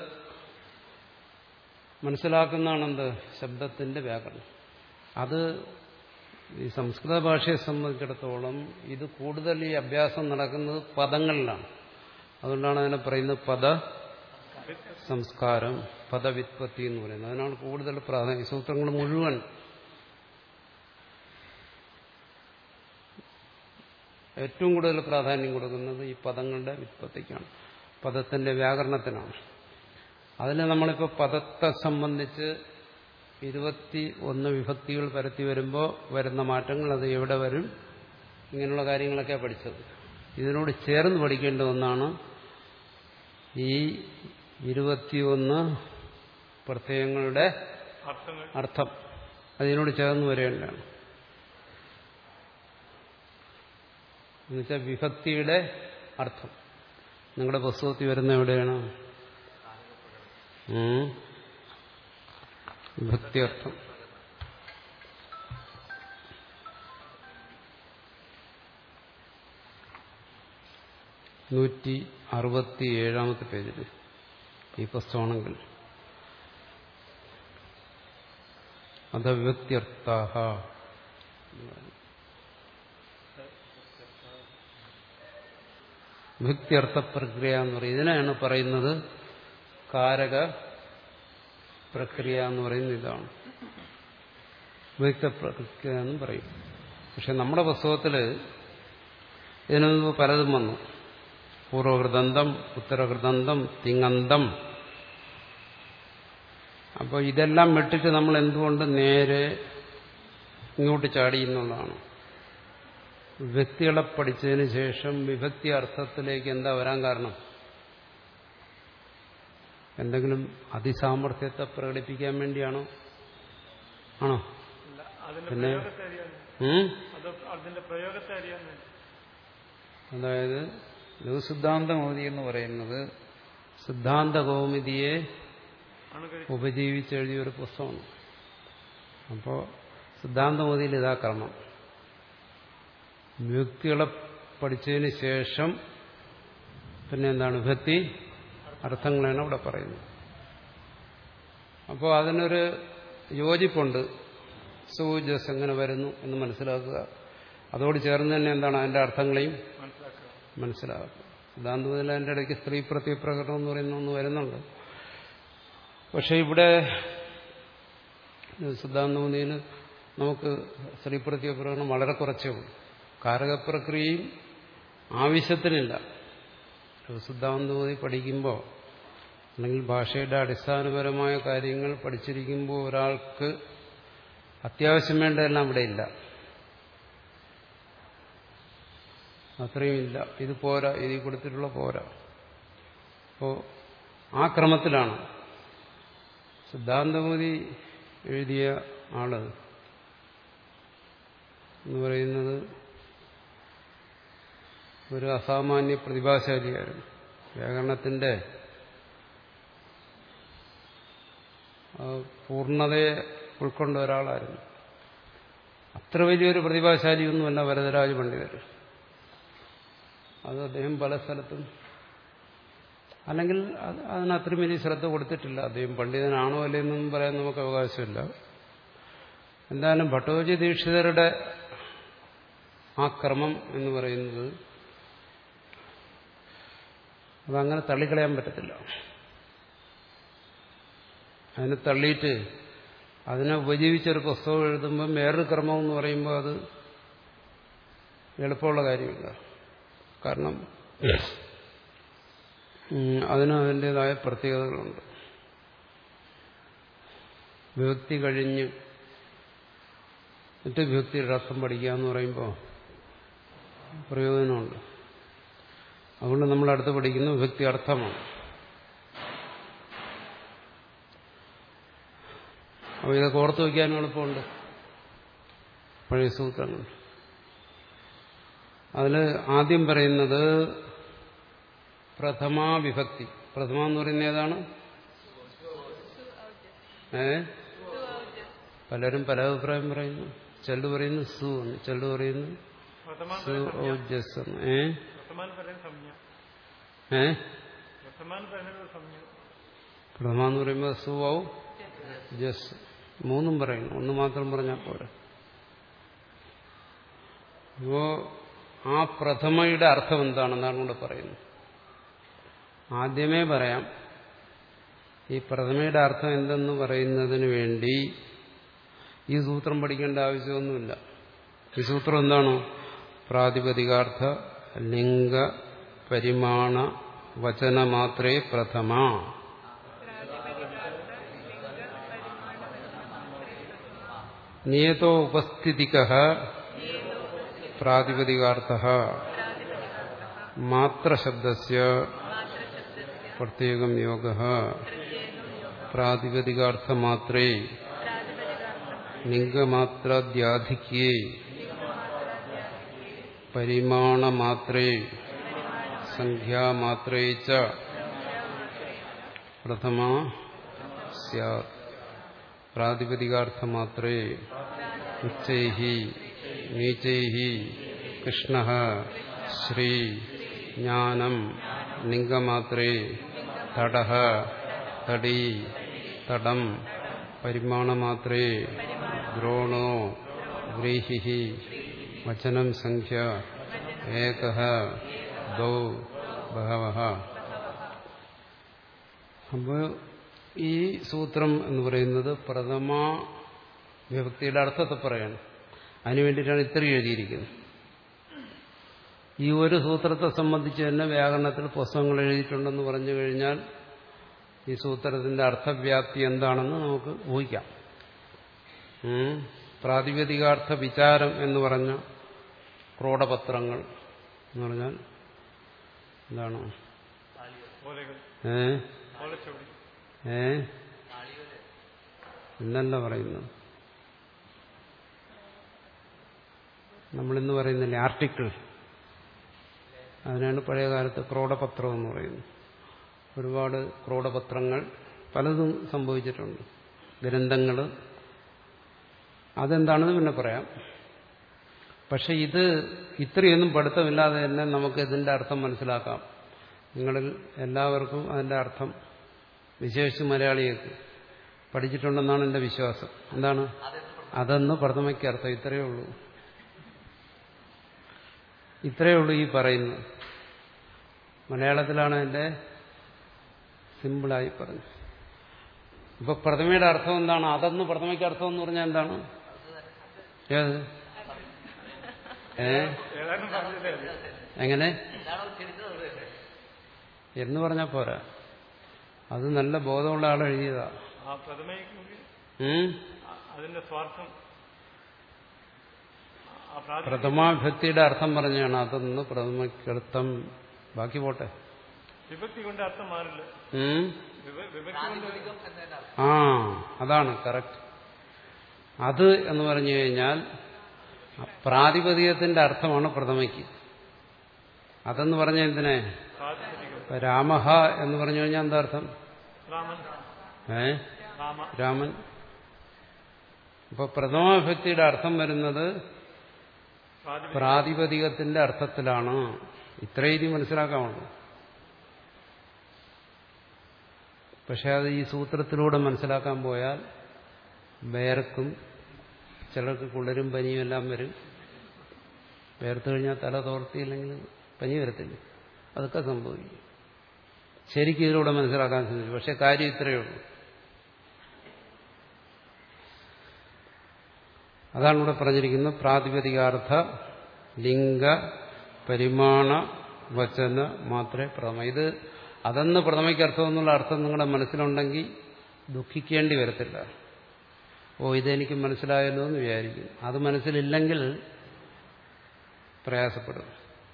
മനസ്സിലാക്കുന്നതാണെന്ത് ശബ്ദത്തിന്റെ വ്യാകരണം അത് ഈ സംസ്കൃത ഭാഷയെ സംബന്ധിച്ചിടത്തോളം ഇത് കൂടുതൽ ഈ അഭ്യാസം നടക്കുന്നത് പദങ്ങളിലാണ് അതുകൊണ്ടാണ് അതിനെ പറയുന്നത് പദ സംസ്കാരം പദവിത്പത്തി എന്ന് പറയുന്നത് അതിനാണ് കൂടുതൽ പ്രാധാന്യം ഈ സൂത്രങ്ങൾ മുഴുവൻ ഏറ്റവും കൂടുതൽ പ്രാധാന്യം കൊടുക്കുന്നത് ഈ പദങ്ങളുടെ വിത്പത്തിക്കാണ് പദത്തിന്റെ വ്യാകരണത്തിനാണ് അതിന് നമ്മളിപ്പോൾ പദത്തെ സംബന്ധിച്ച് ഇരുപത്തി ഒന്ന് വിഭക്തികൾ പരത്തി വരുമ്പോൾ വരുന്ന മാറ്റങ്ങൾ അത് എവിടെ വരും ഇങ്ങനെയുള്ള കാര്യങ്ങളൊക്കെ പഠിച്ചത് ഇതിനോട് ചേർന്ന് പഠിക്കേണ്ട ഒന്നാണ് ഈ ഇരുപത്തിയൊന്ന് പ്രത്യയങ്ങളുടെ അർത്ഥങ്ങൾ അർത്ഥം അതിനോട് ചേർന്ന് വരേണ്ടതാണ് എന്നുവെച്ചാൽ വിഭക്തിയുടെ അർത്ഥം നിങ്ങളുടെ പുസ്തകത്തിൽ വരുന്ന എവിടെയാണ് ഉം. വിഭക്തി അർത്ഥം നൂറ്റി അറുപത്തി ഏഴാമത്തെ പേജിൽ ഈ പുസ്തകമാണെങ്കിൽ അത വിഭക്തിയർത്ഥാഹ വിഭക്തിയർത്ഥ പ്രക്രിയ എന്ന് പറയും ഇതിനെയാണ് പറയുന്നത് കാരക പ്രക്രിയ എന്ന് പറയുന്നത് ഇതാണ് വിഭക്ത പ്രക്രിയ എന്നും പറയും പക്ഷെ നമ്മുടെ പുസ്തകത്തിൽ ഇതിനു മുമ്പ് പലതും വന്നു പൂർവഹൃദന്തം ഉത്തരഹൃദന്തം തിങ്ങന്തം അപ്പോൾ ഇതെല്ലാം വിട്ടിട്ട് നമ്മൾ എന്തുകൊണ്ട് നേരെ ഇങ്ങോട്ട് ചാടി എന്നുള്ളതാണ് വ്യക്തികളെ പഠിച്ചതിന് ശേഷം വിഭക്തി അർത്ഥത്തിലേക്ക് എന്താ വരാൻ കാരണം എന്തെങ്കിലും അതിസാമർഥ്യത്തെ പ്രകടിപ്പിക്കാൻ വേണ്ടിയാണോ ആണോ ഇല്ല അതിന്റെ പിന്നെ? പ്രയോഗത്തെ അറിയാൻ ഉം? അത് അതിന്റെ പ്രയോഗത്തെ അറിയാൻ വേണ്ടി അതായത് ലഘുസിദ്ധാന്തമോദി എന്ന് പറയുന്നത് സിദ്ധാന്ത കൗമുദിയെ അണുകഴി ഉപജീവിച്ചെഴുതിയ ഒരു പുസ്തകമാണ് അപ്പോൾ സിദ്ധാന്തമോദിയിൽ ഇതാ ക്രമം വ്യക്തികളെ പഠിച്ചതിന് ശേഷം പിന്നെ എന്താണ് ഭക്തി അർത്ഥങ്ങളാണ് അവിടെ പറയുന്നത് അപ്പോൾ അതിനൊരു യോജിപ്പുണ്ട് സൂജസ് എങ്ങനെ വരുന്നു എന്ന് മനസ്സിലാക്കുക അതോട് ചേർന്ന് തന്നെ എന്താണ് അതിന്റെ അർത്ഥങ്ങളെയും മനസ്സിലാക്കുക മനസ്സിലാക്കുക സിദ്ധാന്തത്തിൽ അതിൻ്റെ ഇടയ്ക്ക് സ്ത്രീ പ്രത്യപ്രകടനം എന്ന് പറയുന്ന ഒന്ന് വരുന്നുണ്ട് പക്ഷെ ഇവിടെ സിദ്ധാന്തമുനിയിൽ നമുക്ക് സ്ത്രീ പ്രത്യപ്രകടനം വളരെ കുറച്ചേ ഉള്ളൂ കാരകപ്രക്രിയയും ആവശ്യത്തിനില്ല സിദ്ധാന്തമതി പഠിക്കുമ്പോൾ അല്ലെങ്കിൽ ഭാഷയുടെ അടിസ്ഥാനപരമായ കാര്യങ്ങൾ പഠിച്ചിരിക്കുമ്പോൾ ഒരാൾക്ക് അത്യാവശ്യം വേണ്ടതെല്ലാം ഇവിടെ ഇല്ല അത്രയും ഇല്ല ഇത് പോരാ ഇതിൽ കൊടുത്തിട്ടുള്ള പോരാ അപ്പോൾ ആ ക്രമത്തിലാണ് സിദ്ധാന്തമതി എഴുതിയ ആള് എന്ന് പറയുന്നത് ഒരു അസാമാന്യ പ്രതിഭാശാലിയായിരുന്നു വ്യാകരണത്തിന്റെ ആ, പൂർണ്ണതയെ ഉൾക്കൊണ്ട ഒരാളായിരുന്നു അത്ര വലിയൊരു പ്രതിഭാശാലിയൊന്നുമല്ല വരദരാജ പണ്ഡിതർ അത് അദ്ദേഹം പല സ്ഥലത്തും അല്ലെങ്കിൽ അത് അതിന് അത്രയും വലിയ ശ്രദ്ധ കൊടുത്തിട്ടില്ല അദ്ദേഹം പണ്ഡിതനാണോ അല്ലെന്നൊന്നും പറയാൻ നമുക്ക് അവകാശമില്ല എന്തായാലും ഭട്ടോജി ദീക്ഷിതരുടെ ആ ക്രമം എന്ന് പറയുന്നത് അതങ്ങനെ തള്ളിക്കളയാൻ പറ്റത്തില്ല അതിനെ തള്ളിയിട്ട് അതിനെ ഉപജീവിച്ചൊരു പുസ്തകം എഴുതുമ്പം വേറൊരു ക്രമം എന്ന് പറയുമ്പോൾ അത് എളുപ്പമുള്ള കാര്യമില്ല കാരണം ഉം, അതിന് അതിൻ്റെതായ പ്രത്യേകതകളുണ്ട് വിഭക്തി കഴിഞ്ഞ് മറ്റ് വിഭക്തിയുടെ അർത്ഥം പഠിക്കുക എന്ന് പറയുമ്പോൾ പ്രയോജനമുണ്ട് അതുകൊണ്ട് നമ്മൾ അടുത്ത് പഠിക്കുന്ന വിഭക്തി അർത്ഥമാണ് അപ്പോൾ ഇതൊക്കെ ഓർത്ത് വയ്ക്കാനും എളുപ്പമുണ്ട് പഴയ സൂത്രങ്ങൾ അതിൽ ആദ്യം പറയുന്നത് പ്രഥമാ വിഭക്തി പ്രഥമ എന്ന് പറയുന്നത് ഏതാണ് ഏ പലരും പല അഭിപ്രായം പറയുന്നു ചിലർ പറയുന്നു സു എന്ന് ചിലർ പറയുന്നു വർത്തമാൻ സു ഓജസ് എന്ന് ഏ വർത്തമാൻ പറയുന്ന സംജ്ഞ ഏ വർത്തമാൻ പറയുന്നത് സംജ്ഞ പ്രഥമ എന്ന് പറയുമ്പോൾ സു ഔ ജസ് മൂന്നും പറയുന്നു ഒന്ന് മാത്രം പറഞ്ഞാൽ പോരാ അപ്പോ ആ പ്രഥമയുടെ അർത്ഥം എന്താണെന്നാണ് ഇവിടെ പറയുന്നത് ആദ്യമേ പറയാം ഈ പ്രഥമയുടെ അർത്ഥം എന്തെന്ന് പറയുന്നതിന് വേണ്ടി ഈ സൂത്രം പഠിക്കേണ്ട ആവശ്യമൊന്നുമില്ല ഈ സൂത്രം എന്താണ് പ്രാതിപതികാർത്ഥ ലിംഗ പരിമാണ വചന മാത്രേ പ്രഥമ നിയതോ ഉപസ്ഥിതിക പ്രാതിപതികാർത്ഥ മാത്രശബ്ദസ്യ പ്രത്യേകം യോഗ പ്രാതിപതികാർത്ഥമാത്രേ ലിംഗമാത്രാദ്യാധിക്യേ പരിമാണമാത്രേ സംഖ്യാമാത്രേ ച പ്രഥമ സ്യാത് പ്രാതിപതികാർത്ഥമാത്രേ ഉച്ചൈ നീചൈ കൃഷ്ണ ശ്രീ ജ്ഞാനം ലിംഗമാത്രേ തട തടി തടം പരിമാണമാത്രേ ദ്രോണോ വ്രീഹി വചനം സംഖ്യ ഏക ദൗ ബഹവ അപ്പോൾ ഈ സൂത്രം എന്ന് പറയുന്നത് പ്രഥമ വിഭക്തിയുടെ അർത്ഥത്തെ പറയണം അതിനു വേണ്ടിയിട്ടാണ് ഇത്രയും എഴുതിയിരിക്കുന്നത് ഈ ഒരു സൂത്രത്തെ സംബന്ധിച്ച് തന്നെ വ്യാകരണത്തിൽ പുസ്തകങ്ങൾ എഴുതിയിട്ടുണ്ടെന്ന് പറഞ്ഞു കഴിഞ്ഞാൽ ഈ സൂത്രത്തിന്റെ അർത്ഥവ്യാപ്തി എന്താണെന്ന് നമുക്ക് ഊഹിക്കാം ഉം. പ്രാതിപതികാർത്ഥ വിചാരം എന്ന് പറഞ്ഞ ക്രോഡപത്രങ്ങൾ എന്ന് പറഞ്ഞാൽ എന്താണ് ഓലകൾ ഏ ഓലച്ചോടി ഏ എന്നല്ല പറയുന്നത് നമ്മളിന്ന് പറയുന്നില്ലേ ആർട്ടിക്കിൾ അതിനാണ് പഴയ കാലത്ത് ക്രോഡപത്രം എന്ന് പറയുന്നത് ഒരുപാട് ക്രോഡപത്രങ്ങൾ പലതും സംഭവിച്ചിട്ടുണ്ട് ഗ്രന്ഥങ്ങൾ അതെന്താണെന്ന് പിന്നെ പറയാം പക്ഷെ ഇത് ഇത്രയൊന്നും പഠിത്തമില്ലാതെ തന്നെ നമുക്ക് ഇതിന്റെ അർത്ഥം മനസ്സിലാക്കാം നിങ്ങളിൽ എല്ലാവർക്കും അതിന്റെ അർത്ഥം വിശേഷിച്ച് മലയാളികൾക്ക് പഠിച്ചിട്ടുണ്ടെന്നാണ് എന്റെ വിശ്വാസം എന്താണ് അതെന്ന് പ്രഥമയ്ക്ക് അർത്ഥം ഇത്രയേ ഉള്ളൂ ഇത്രയേ ഉള്ളൂ ഈ പറയുന്നത് മലയാളത്തിലാണ് എന്റെ സിമ്പിളായി പറഞ്ഞു ഇപ്പൊ പ്രഥമയുടെ അർത്ഥം എന്താണ് അതെന്ന് പ്രഥമയ്ക്ക് അർത്ഥം എന്ന് പറഞ്ഞാൽ എന്താണ് ഏത് ഏ ഏതാനും പറഞ്ഞതേ ഉള്ളൂ. എങ്ങനെ എന്താണോ തിരിച്ചത് തന്നെ എന്ന് പറഞ്ഞാൽ പോരാ അത് നല്ല ബോധമുള്ള ആൾ എഴുതിയതാ ആ പ്രഥമയ്ക്ക് ഉം? അതിന്റെ സ്വാർത്ഥം ആ പ്രാഥമിക പ്രഥമാഭക്തിയുടെ അർത്ഥം പറഞ്ഞാണ് അതെന്ന് പ്രഥമയ്ക്കർത്ഥം ബാക്കി പോട്ടെ വിഭക്തി കൊണ്ട് അർത്ഥം മാറില്ല ഉം? വിഭ- വിഭക്തി കൊണ്ട് പ്രാതിപതികം എന്നതിന്റെ അർത്ഥം ആ അതാണ് കറക്റ്റ് അത് എന്ന് പറഞ്ഞു കഴിഞ്ഞാൽ പ്രാതിപതികത്തിന്റെ അർത്ഥമാണ് പ്രഥമയ്ക്ക് അതെന്ന് പറഞ്ഞ എന്തിനെ പ്രാതിപതികം ഇപ്പൊ രാമഹ എന്ന് പറഞ്ഞു കഴിഞ്ഞാൽ എന്താ അർത്ഥം രാമൻ ഏ രാമ രാമൻ അപ്പൊ പ്രഥമാഭക്തിയുടെ അർത്ഥം വരുന്നത് പ്രാതിപതികം പ്രാതിപതികത്തിന്റെ അർത്ഥത്തിലാണ് ഇത്രയും ഇനി മനസ്സിലാക്കാമുള്ളൂ പക്ഷെ അത് ഈ സൂത്രത്തിലൂടെ മനസ്സിലാക്കാൻ പോയാൽ വേർക്കും ചിലർക്ക് കുളിരും പനിയും എല്ലാം വരും വേർത്ത് കഴിഞ്ഞാൽ തല തോർത്തിയില്ലെങ്കിൽ പനി വരത്തില്ല അതൊക്കെ സംഭവിക്കും ശരിക്കും ഇതിലൂടെ മനസ്സിലാക്കാൻ ശ്രമിച്ചു പക്ഷെ കാര്യം ഇത്രയേ ഉള്ളൂ അതാണ് ഇവിടെ പറഞ്ഞിരിക്കുന്നത് പ്രാതിപതികാർത്ഥ ലിംഗ പരിമാണ വചന മാത്രമേ പ്രഥമ ഇത് അതെന്ന് പ്രഥമയ്ക്ക് അർത്ഥം എന്നുള്ള അർത്ഥം നിങ്ങളുടെ മനസ്സിലുണ്ടെങ്കിൽ ദുഃഖിക്കേണ്ടി വരത്തില്ല ഓ ഇതെനിക്ക് മനസ്സിലായല്ലോ എന്ന് വിചാരിക്കും അത് മനസ്സിലില്ലെങ്കിൽ പ്രയാസപ്പെടും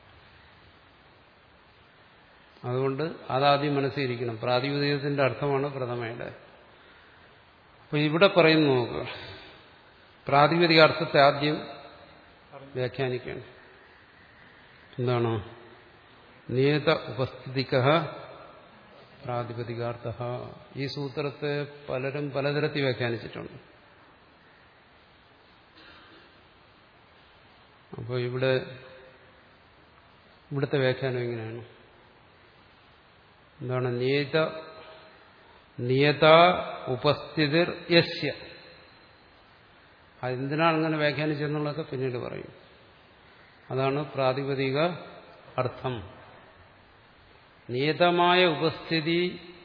അതുകൊണ്ട് അതാദ്യം മനസ്സിലിരിക്കണം പ്രാതിപതികത്തിന്റെ അർത്ഥമാണ് പ്രഥമയുടെ അപ്പൊ ഇവിടെ പറയുന്നു നോക്കുക പ്രാതിപതിക അർത്ഥത്തെ ആദ്യം വ്യാഖ്യാനിക്കണം എന്താണ് നിയത ഉപസ്ഥിതിക പ്രാതിപതികാർത്ഥ ഈ സൂത്രത്തെ പലരും പലതരത്തിൽ വ്യാഖ്യാനിച്ചിട്ടുണ്ട് അപ്പോൾ ഇവിടെ ഇവിടുത്തെ വ്യാഖ്യാനം എങ്ങനെയാണ് എന്താണ് നിയത നിയത ഉപസ്ഥിതിർ യസ്യ അതെന്തിനാണ് അങ്ങനെ വ്യാഖ്യാനിച്ചെന്നുള്ളതൊക്കെ പിന്നീട് പറയും അതാണ് പ്രാതിപതിക അർത്ഥം നിയതമായ ഉപസ്ഥിതി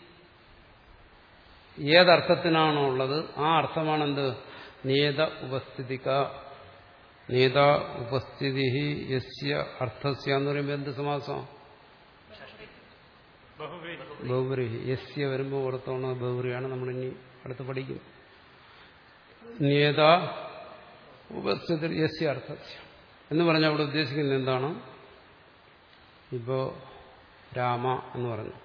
ഏതർത്ഥത്തിനാണോ ഉള്ളത് ആ അർത്ഥമാണെന്ത് നിയത ഉപസ്ഥിതിക നിയത ഉപസ്ഥിതി യസ്യ അർത്ഥസ്യ എന്ന് പറയുമ്പോൾ എന്ത് സമാസമാണ് ബഹുവി ബഹുബ്രീഹി യസ്യ വരുമ്പോൾ ഓർത്തോണ ബഹുബ്രിയാണ് നമ്മളിനി അടുത്ത് പഠിക്കും നിയത ഉപസ്ഥിതി യസ്യ അർത്ഥസ്യ എന്ന് പറഞ്ഞാൽ അവിടെ ഉദ്ദേശിക്കുന്നത് എന്താണ് ഇപ്പോ രാമ എന്ന് പറഞ്ഞു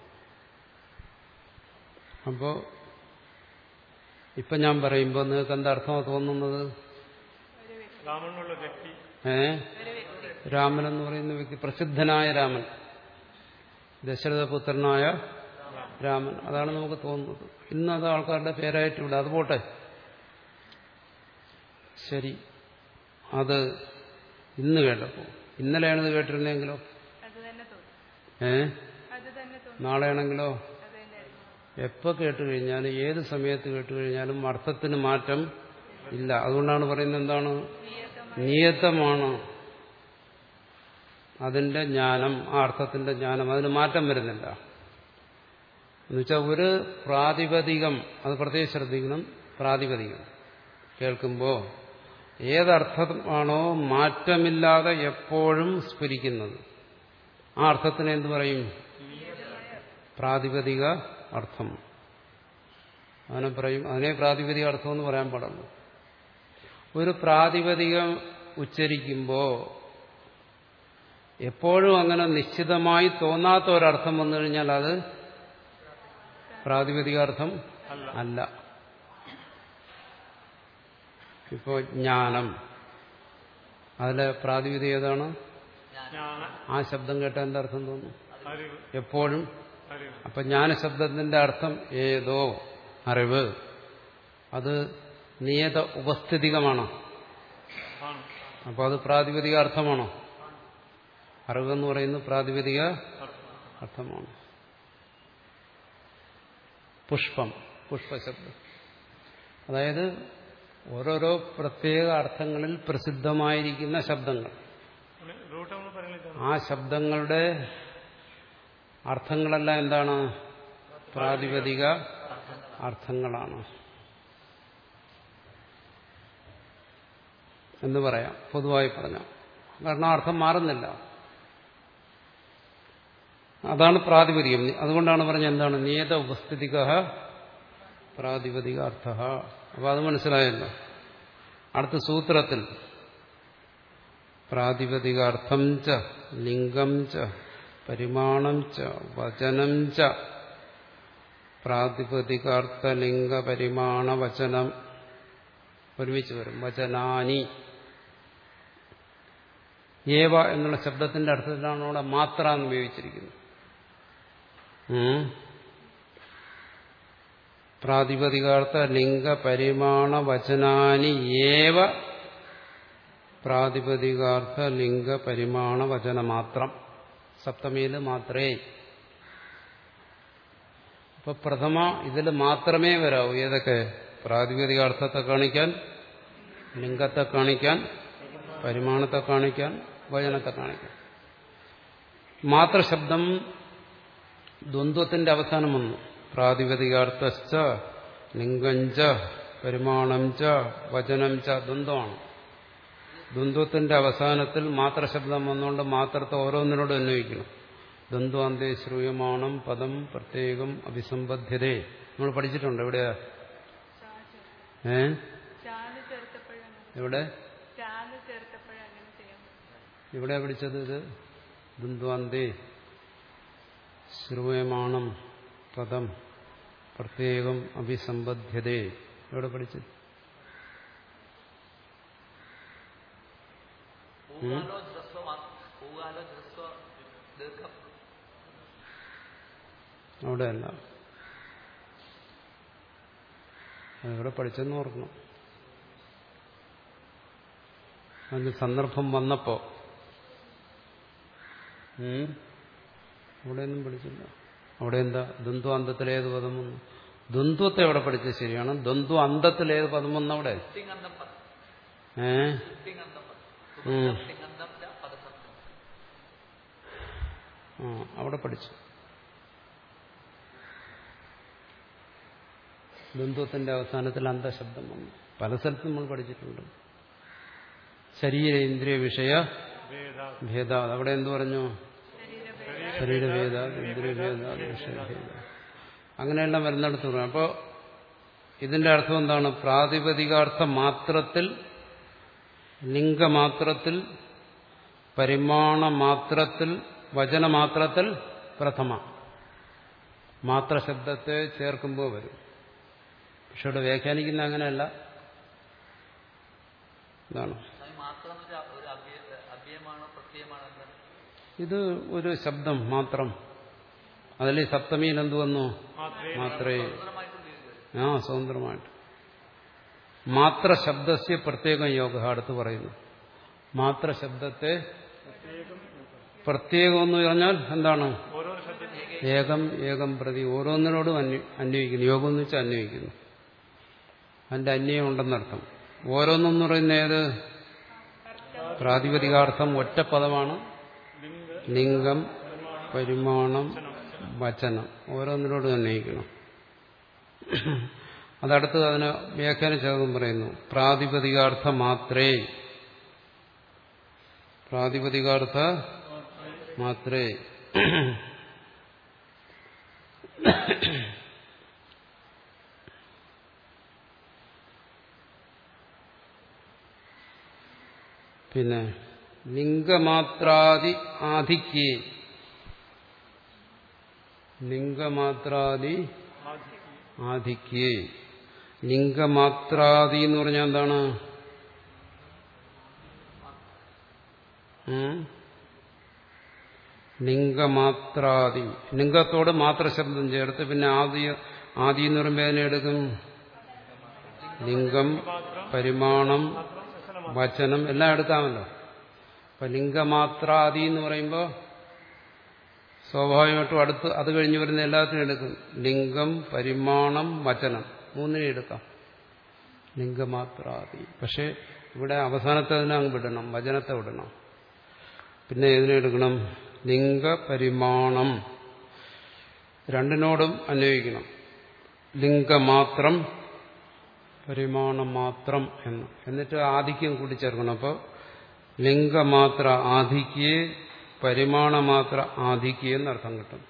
അപ്പോ ഇപ്പൊ ഞാൻ പറയുമ്പോൾ നിങ്ങൾക്ക് എന്താ അർത്ഥമാണ് തോന്നുന്നത് രാമനുള്ള വ്യക്തി ഏ രാമൻ എന്ന് പറയുന്ന വ്യക്തി പ്രസിദ്ധനായ രാമൻ ദശരഥപുത്രനായ രാമൻ അതാണ് നമുക്ക് തോന്നുന്നത് ഇന്ന് അത് ആൾക്കാരുടെ പേരായിട്ട് ഇവിടെ അത് പോട്ടെ ശരി അത് ഇന്ന് കേട്ടപ്പോ ഇന്നലെയാണ് ഇത് കേട്ടിരുന്നെങ്കിലോ അത് തന്നെ തോന്നും ഏ അത് തന്നെ തോന്നും നാളെയാണെങ്കിലോ അത് തന്നെ എപ്പോ കേട്ട് കഴിഞ്ഞാലും ഏത് സമയത്ത് കേട്ട് കഴിഞ്ഞാലും അർത്ഥത്തിന് മാറ്റം ഇല്ല അതുകൊണ്ടാണ് പറയുന്നത് എന്താണ് നിയതമാണ് അതിന്റെ ജ്ഞാനം ആ അർത്ഥത്തിന്റെ ജ്ഞാനം അതിന് മാറ്റം വരുന്നില്ല എന്നുവെച്ചാൽ ഒരു പ്രാതിപതികം അത് പ്രത്യേകം ശ്രദ്ധിക്കണം പ്രാതിപതികം കേൾക്കുമ്പോൾ ഏതർത്ഥമാണോ മാറ്റമില്ലാതെ എപ്പോഴും സ്ഫുരിക്കുന്നത് ആ അർത്ഥത്തിന് എന്ത് പറയും പ്രാതിപതിക അർത്ഥം അതിനെ പറയും അതിനെ പ്രാതിപതിക അർത്ഥം എന്ന് പറയാൻ പാടുള്ളൂ ഒരു പ്രാതിപതികം ഉച്ചരിക്കുമ്പോൾ എപ്പോഴും അങ്ങനെ നിശ്ചിതമായി തോന്നാത്ത ഒരർത്ഥം വന്നു കഴിഞ്ഞാൽ അത് പ്രാതിപതികാർത്ഥം അല്ല ഇപ്പോ ജ്ഞാനം അതിലെ പ്രാതിപതിക ഏതാണ് ജ്ഞാന ആ ശബ്ദം കേട്ടാൽ എന്താ അർത്ഥം തോന്നുന്നു അറിവ് എപ്പോഴും അറിവ് അപ്പൊ ജ്ഞാനശബ്ദത്തിന്റെ അർത്ഥം ഏതോ അറിവ് അത് നിയത ഉപസ്ഥിതികമാണോ ആണ് അപ്പൊ അത് പ്രാതിപതിക അർത്ഥമാണോ അറിവെന്ന് പറയുന്നത് പ്രാതിപതിക അർത്ഥമാണ് പുഷ്പം പുഷ്പശബ്ദം അതായത് ഓരോരോ പ്രത്യേക അർത്ഥങ്ങളിൽ പ്രസിദ്ധമായിരിക്കുന്ന ശബ്ദങ്ങൾ റൂട്ട് നമ്മൾ പറയുന്നത് ആ ശബ്ദങ്ങളുടെ അർത്ഥങ്ങളെല്ലാം എന്താണ് പ്രാതിപതിക അർത്ഥങ്ങളാണ് എന്ന് പറയാം പൊതുവായി പറഞ്ഞ കാരണം ആ അർത്ഥം മാറുന്നില്ല അതാണ് പ്രാതിപതികം അതുകൊണ്ടാണ് പറഞ്ഞത് എന്താണ് നിയത ഉപസ്ഥിതിക പ്രാതിപതിക അർത്ഥ അപ്പൊ അത് മനസ്സിലായല്ലോ അടുത്ത സൂത്രത്തിൽ പ്രാതിപതികാർത്ഥം ച ലിംഗം ച പരിമാണം ച വചനം ച പ്രാതിപതികാർത്ഥ ലിംഗ പരിമാണ വചനം ഒരുമിച്ച് വരും വചനാനി ഏവ എന്നുള്ള ശബ്ദത്തിന്റെ അർത്ഥത്തിലാണ് അവിടെ മാത്ര എന്ന് ഉപയോഗിച്ചിരിക്കുന്നത് ഉം. പ്രാതിപതികാർത്ഥ ലിംഗ പരിമാണ വചനാനി ഏവ പ്രാതിപതികാർത്ഥ ലിംഗ പരിമാണ വചന മാത്രം സപ്തമിയിൽ മാത്രേ അപ്പൊ പ്രഥമ ഇതിൽ മാത്രമേ വരാവൂ ഏതൊക്കെ പ്രാതിപതികാർത്ഥത്തെ കാണിക്കാൻ ലിംഗത്തെ കാണിക്കാൻ പരിമാണത്തെ കാണിക്കാൻ വചനത്തെ കാണിക്കാൻ മാത്രശബ്ദം ദ്വന്ദ്വത്തിന്റെ അവസാനം വന്നു പ്രാതിപതികാർത്ഥശ്ച ലിംഗഞ്ച പരിമാണം ച വചനം ച ദ്വന്ദ്വമാണ് ദ്വന്ദ്വത്തിന്റെ അവസാനത്തിൽ മാത്രശബ്ദം വന്നുകൊണ്ട് മാത്രത്തെ ഓരോന്നിനോട് അന്വയിക്കണം ദ്വന്ദ്വാന്തേ ശ്രൂയമാണം പദം പ്രത്യേകം അഭിസംബദ്ധ്യതേ നമ്മൾ പഠിച്ചിട്ടുണ്ട് എവിടെയാ ഏ ചാല് ചേർത്തപ്പോഴങ്ങനെ എവിടെ ചാല് ചേർത്തപ്പോഴങ്ങനെ ചെയ്യാൻ പറ്റും എവിടെയാ പഠിച്ചത് ഇത് ദ്വന്ദ്വാന്തേ ശ്രൂയമാണം പദം പ്രത്യേകം അഭിസംബദ്ധ്യതേ എവിടെ പഠിച്ചത് പൂവാലോ ഹ്രസ്വ പൂവാലോ ഹ്രസ്വ ദീർഘം അവിടെയല്ല അതെവിടെ പഠിച്ചെന്ന് ഓർക്കണം അതിന് സന്ദർഭം വന്നപ്പോ ഉം? അവിടെയൊന്നും പഠിച്ചില്ല അവിടെ എന്താ ദ്വന്ദ്വ അന്തത്തിലേത് പദം വന്നു ദ്വന്ദ്വത്തെ എവിടെ പഠിച്ചത് ശരിയാണ് ദ്വന്ദ്വ അന്തത്തിലേത് പദം വന്നു അവിടെ തിങ്ങന്തം പദം ഏ തിങ്ങന്തം പദം ഉം. തിങ്ങന്തം ച പദസപ്തം ആ അവിടെ പഠിച്ചു ദ്വന്ദ്വത്തിന്റെ അവസാനത്തിൽ അന്തശബ്ദം വന്നു പല സ്ഥലത്തും നമ്മൾ പഠിച്ചിട്ടുണ്ട് ശരീരേന്ദ്രിയ വിഷയ വേദ ഭേദ അവിടെ എന്തു പറഞ്ഞു ശരീരഭേദ ഇന്ദ്രിയഭേദ വിഷയഭേദ അങ്ങനെയെല്ലാം വരുന്നിടത്ത് പറഞ്ഞു അപ്പോൾ ഇതിന്റെ അർത്ഥം എന്താണ് പ്രാതിപതികാർത്ഥ മാത്രത്തിൽ ലിംഗമാത്രത്തിൽ പരിമാണ മാത്രത്തിൽ വചനമാത്രത്തിൽ പ്രഥമ മാത്ര ശബ്ദത്തെ ചേർക്കുമ്പോൾ വരും പക്ഷെ ഇവിടെ വ്യാഖ്യാനിക്കുന്ന അങ്ങനെയല്ല ഇതാണ് അത് മാത്രം ഒരു ഒരു അവ്യ- അവ്യയമാണോ പ്രത്യയമാണോ എന്താണ് ഇത് ഒരു ശബ്ദം മാത്രം അതിൽ ഈ സപ്തമിയിൽ എന്ത് വന്നു മാത്രേ മാത്രേ സ്വതന്ത്രമായിട്ട് ഉപയോഗിക്കുക ആ സ്വതന്ത്രമായിട്ട് മാത്ര ശബ്ദസ്യ പ്രത്യേകം യോഗ അടുത്ത് പറയുന്നു മാത്ര ശബ്ദത്തെ പ്രത്യേകം എന്ന് പറഞ്ഞാൽ എന്താണ് ഓരോ ശബ്ദത്തിൽ ഏകം ഏകം പ്രതി ഓരോന്നിനോടും അന്വ- അന്വയിക്കുന്നു യോഗം എന്ന് വെച്ചാൽ അന്വയിക്കുന്നു അതിന്റെ അന്വയം ഉണ്ടെന്നർത്ഥം ഓരോന്നെന്ന് പറയുന്ന ഏത് പ്രാതിപതികാർത്ഥം ഒറ്റ പദമാണ് ലിംഗം പരിമാണം വചനം ഓരോന്നിനോടും അന്വയിക്കണം അതടുത്ത് അതിന് വ്യാഖ്യാനിച്ചതും പറയുന്നു പ്രാതിപതികാർത്ഥ മാത്രേ പ്രാതിപതികാർത്ഥ മാത്രേ പിന്നെ ലിംഗമാത്രാദി ആധിക്യേ ലിംഗമാത്രാദി ആധിക്യേ ലിംഗമാത്രാദി എന്ന് പറഞ്ഞാൽ എന്താണ് ഉം. ലിംഗമാത്രാദി ലിംഗത്തോട് മാത്ര ശബ്ദം ചേർത്ത് പിന്നെ ആദി ആദി എന്ന് പറയുമ്പോൾ അതിനെ എടുക്കും ലിംഗം പരിമാണം വചനം എല്ലാം എടുക്കാമല്ലോ അപ്പൊ ലിംഗമാത്രാദി എന്ന് പറയുമ്പോൾ സ്വാഭാവികമായിട്ടും അടുത്ത് അത് കഴിഞ്ഞ് വരുന്ന എല്ലാത്തിനും എടുക്കും ലിംഗം പരിമാണം വചനം മൂന്നിനെ എടുക്കാം ലിംഗമാത്രാദി പക്ഷെ ഇവിടെ അവസാനത്തെ അതിനെ അങ്ങ് വിടണം വചനത്തെ വിടണം പിന്നെ ഏതിനെ എടുക്കണം ലിംഗപരിമാണം രണ്ടിനോടും അന്വയിക്കണം ലിംഗമാത്രം പരിമാണം മാത്രം എന്ന് എന്നിട്ട് ആധിക്യം കൂട്ടിച്ചേർക്കണം അപ്പോൾ ലിംഗമാത്ര ആധിക്യെ പരിമാണമാത്ര ആധിക്യ എന്നർത്ഥം കിട്ടും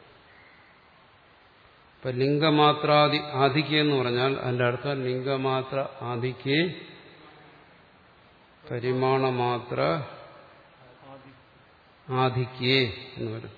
ഇപ്പൊ ലിംഗമാത്രാദി ആധിക്യ എന്ന് പറഞ്ഞാൽ അതിന്റെ അർത്ഥം ലിംഗമാത്ര ആധിക്യെ പരിമാണമാത്ര ആധിക്യേ എന്ന് വരും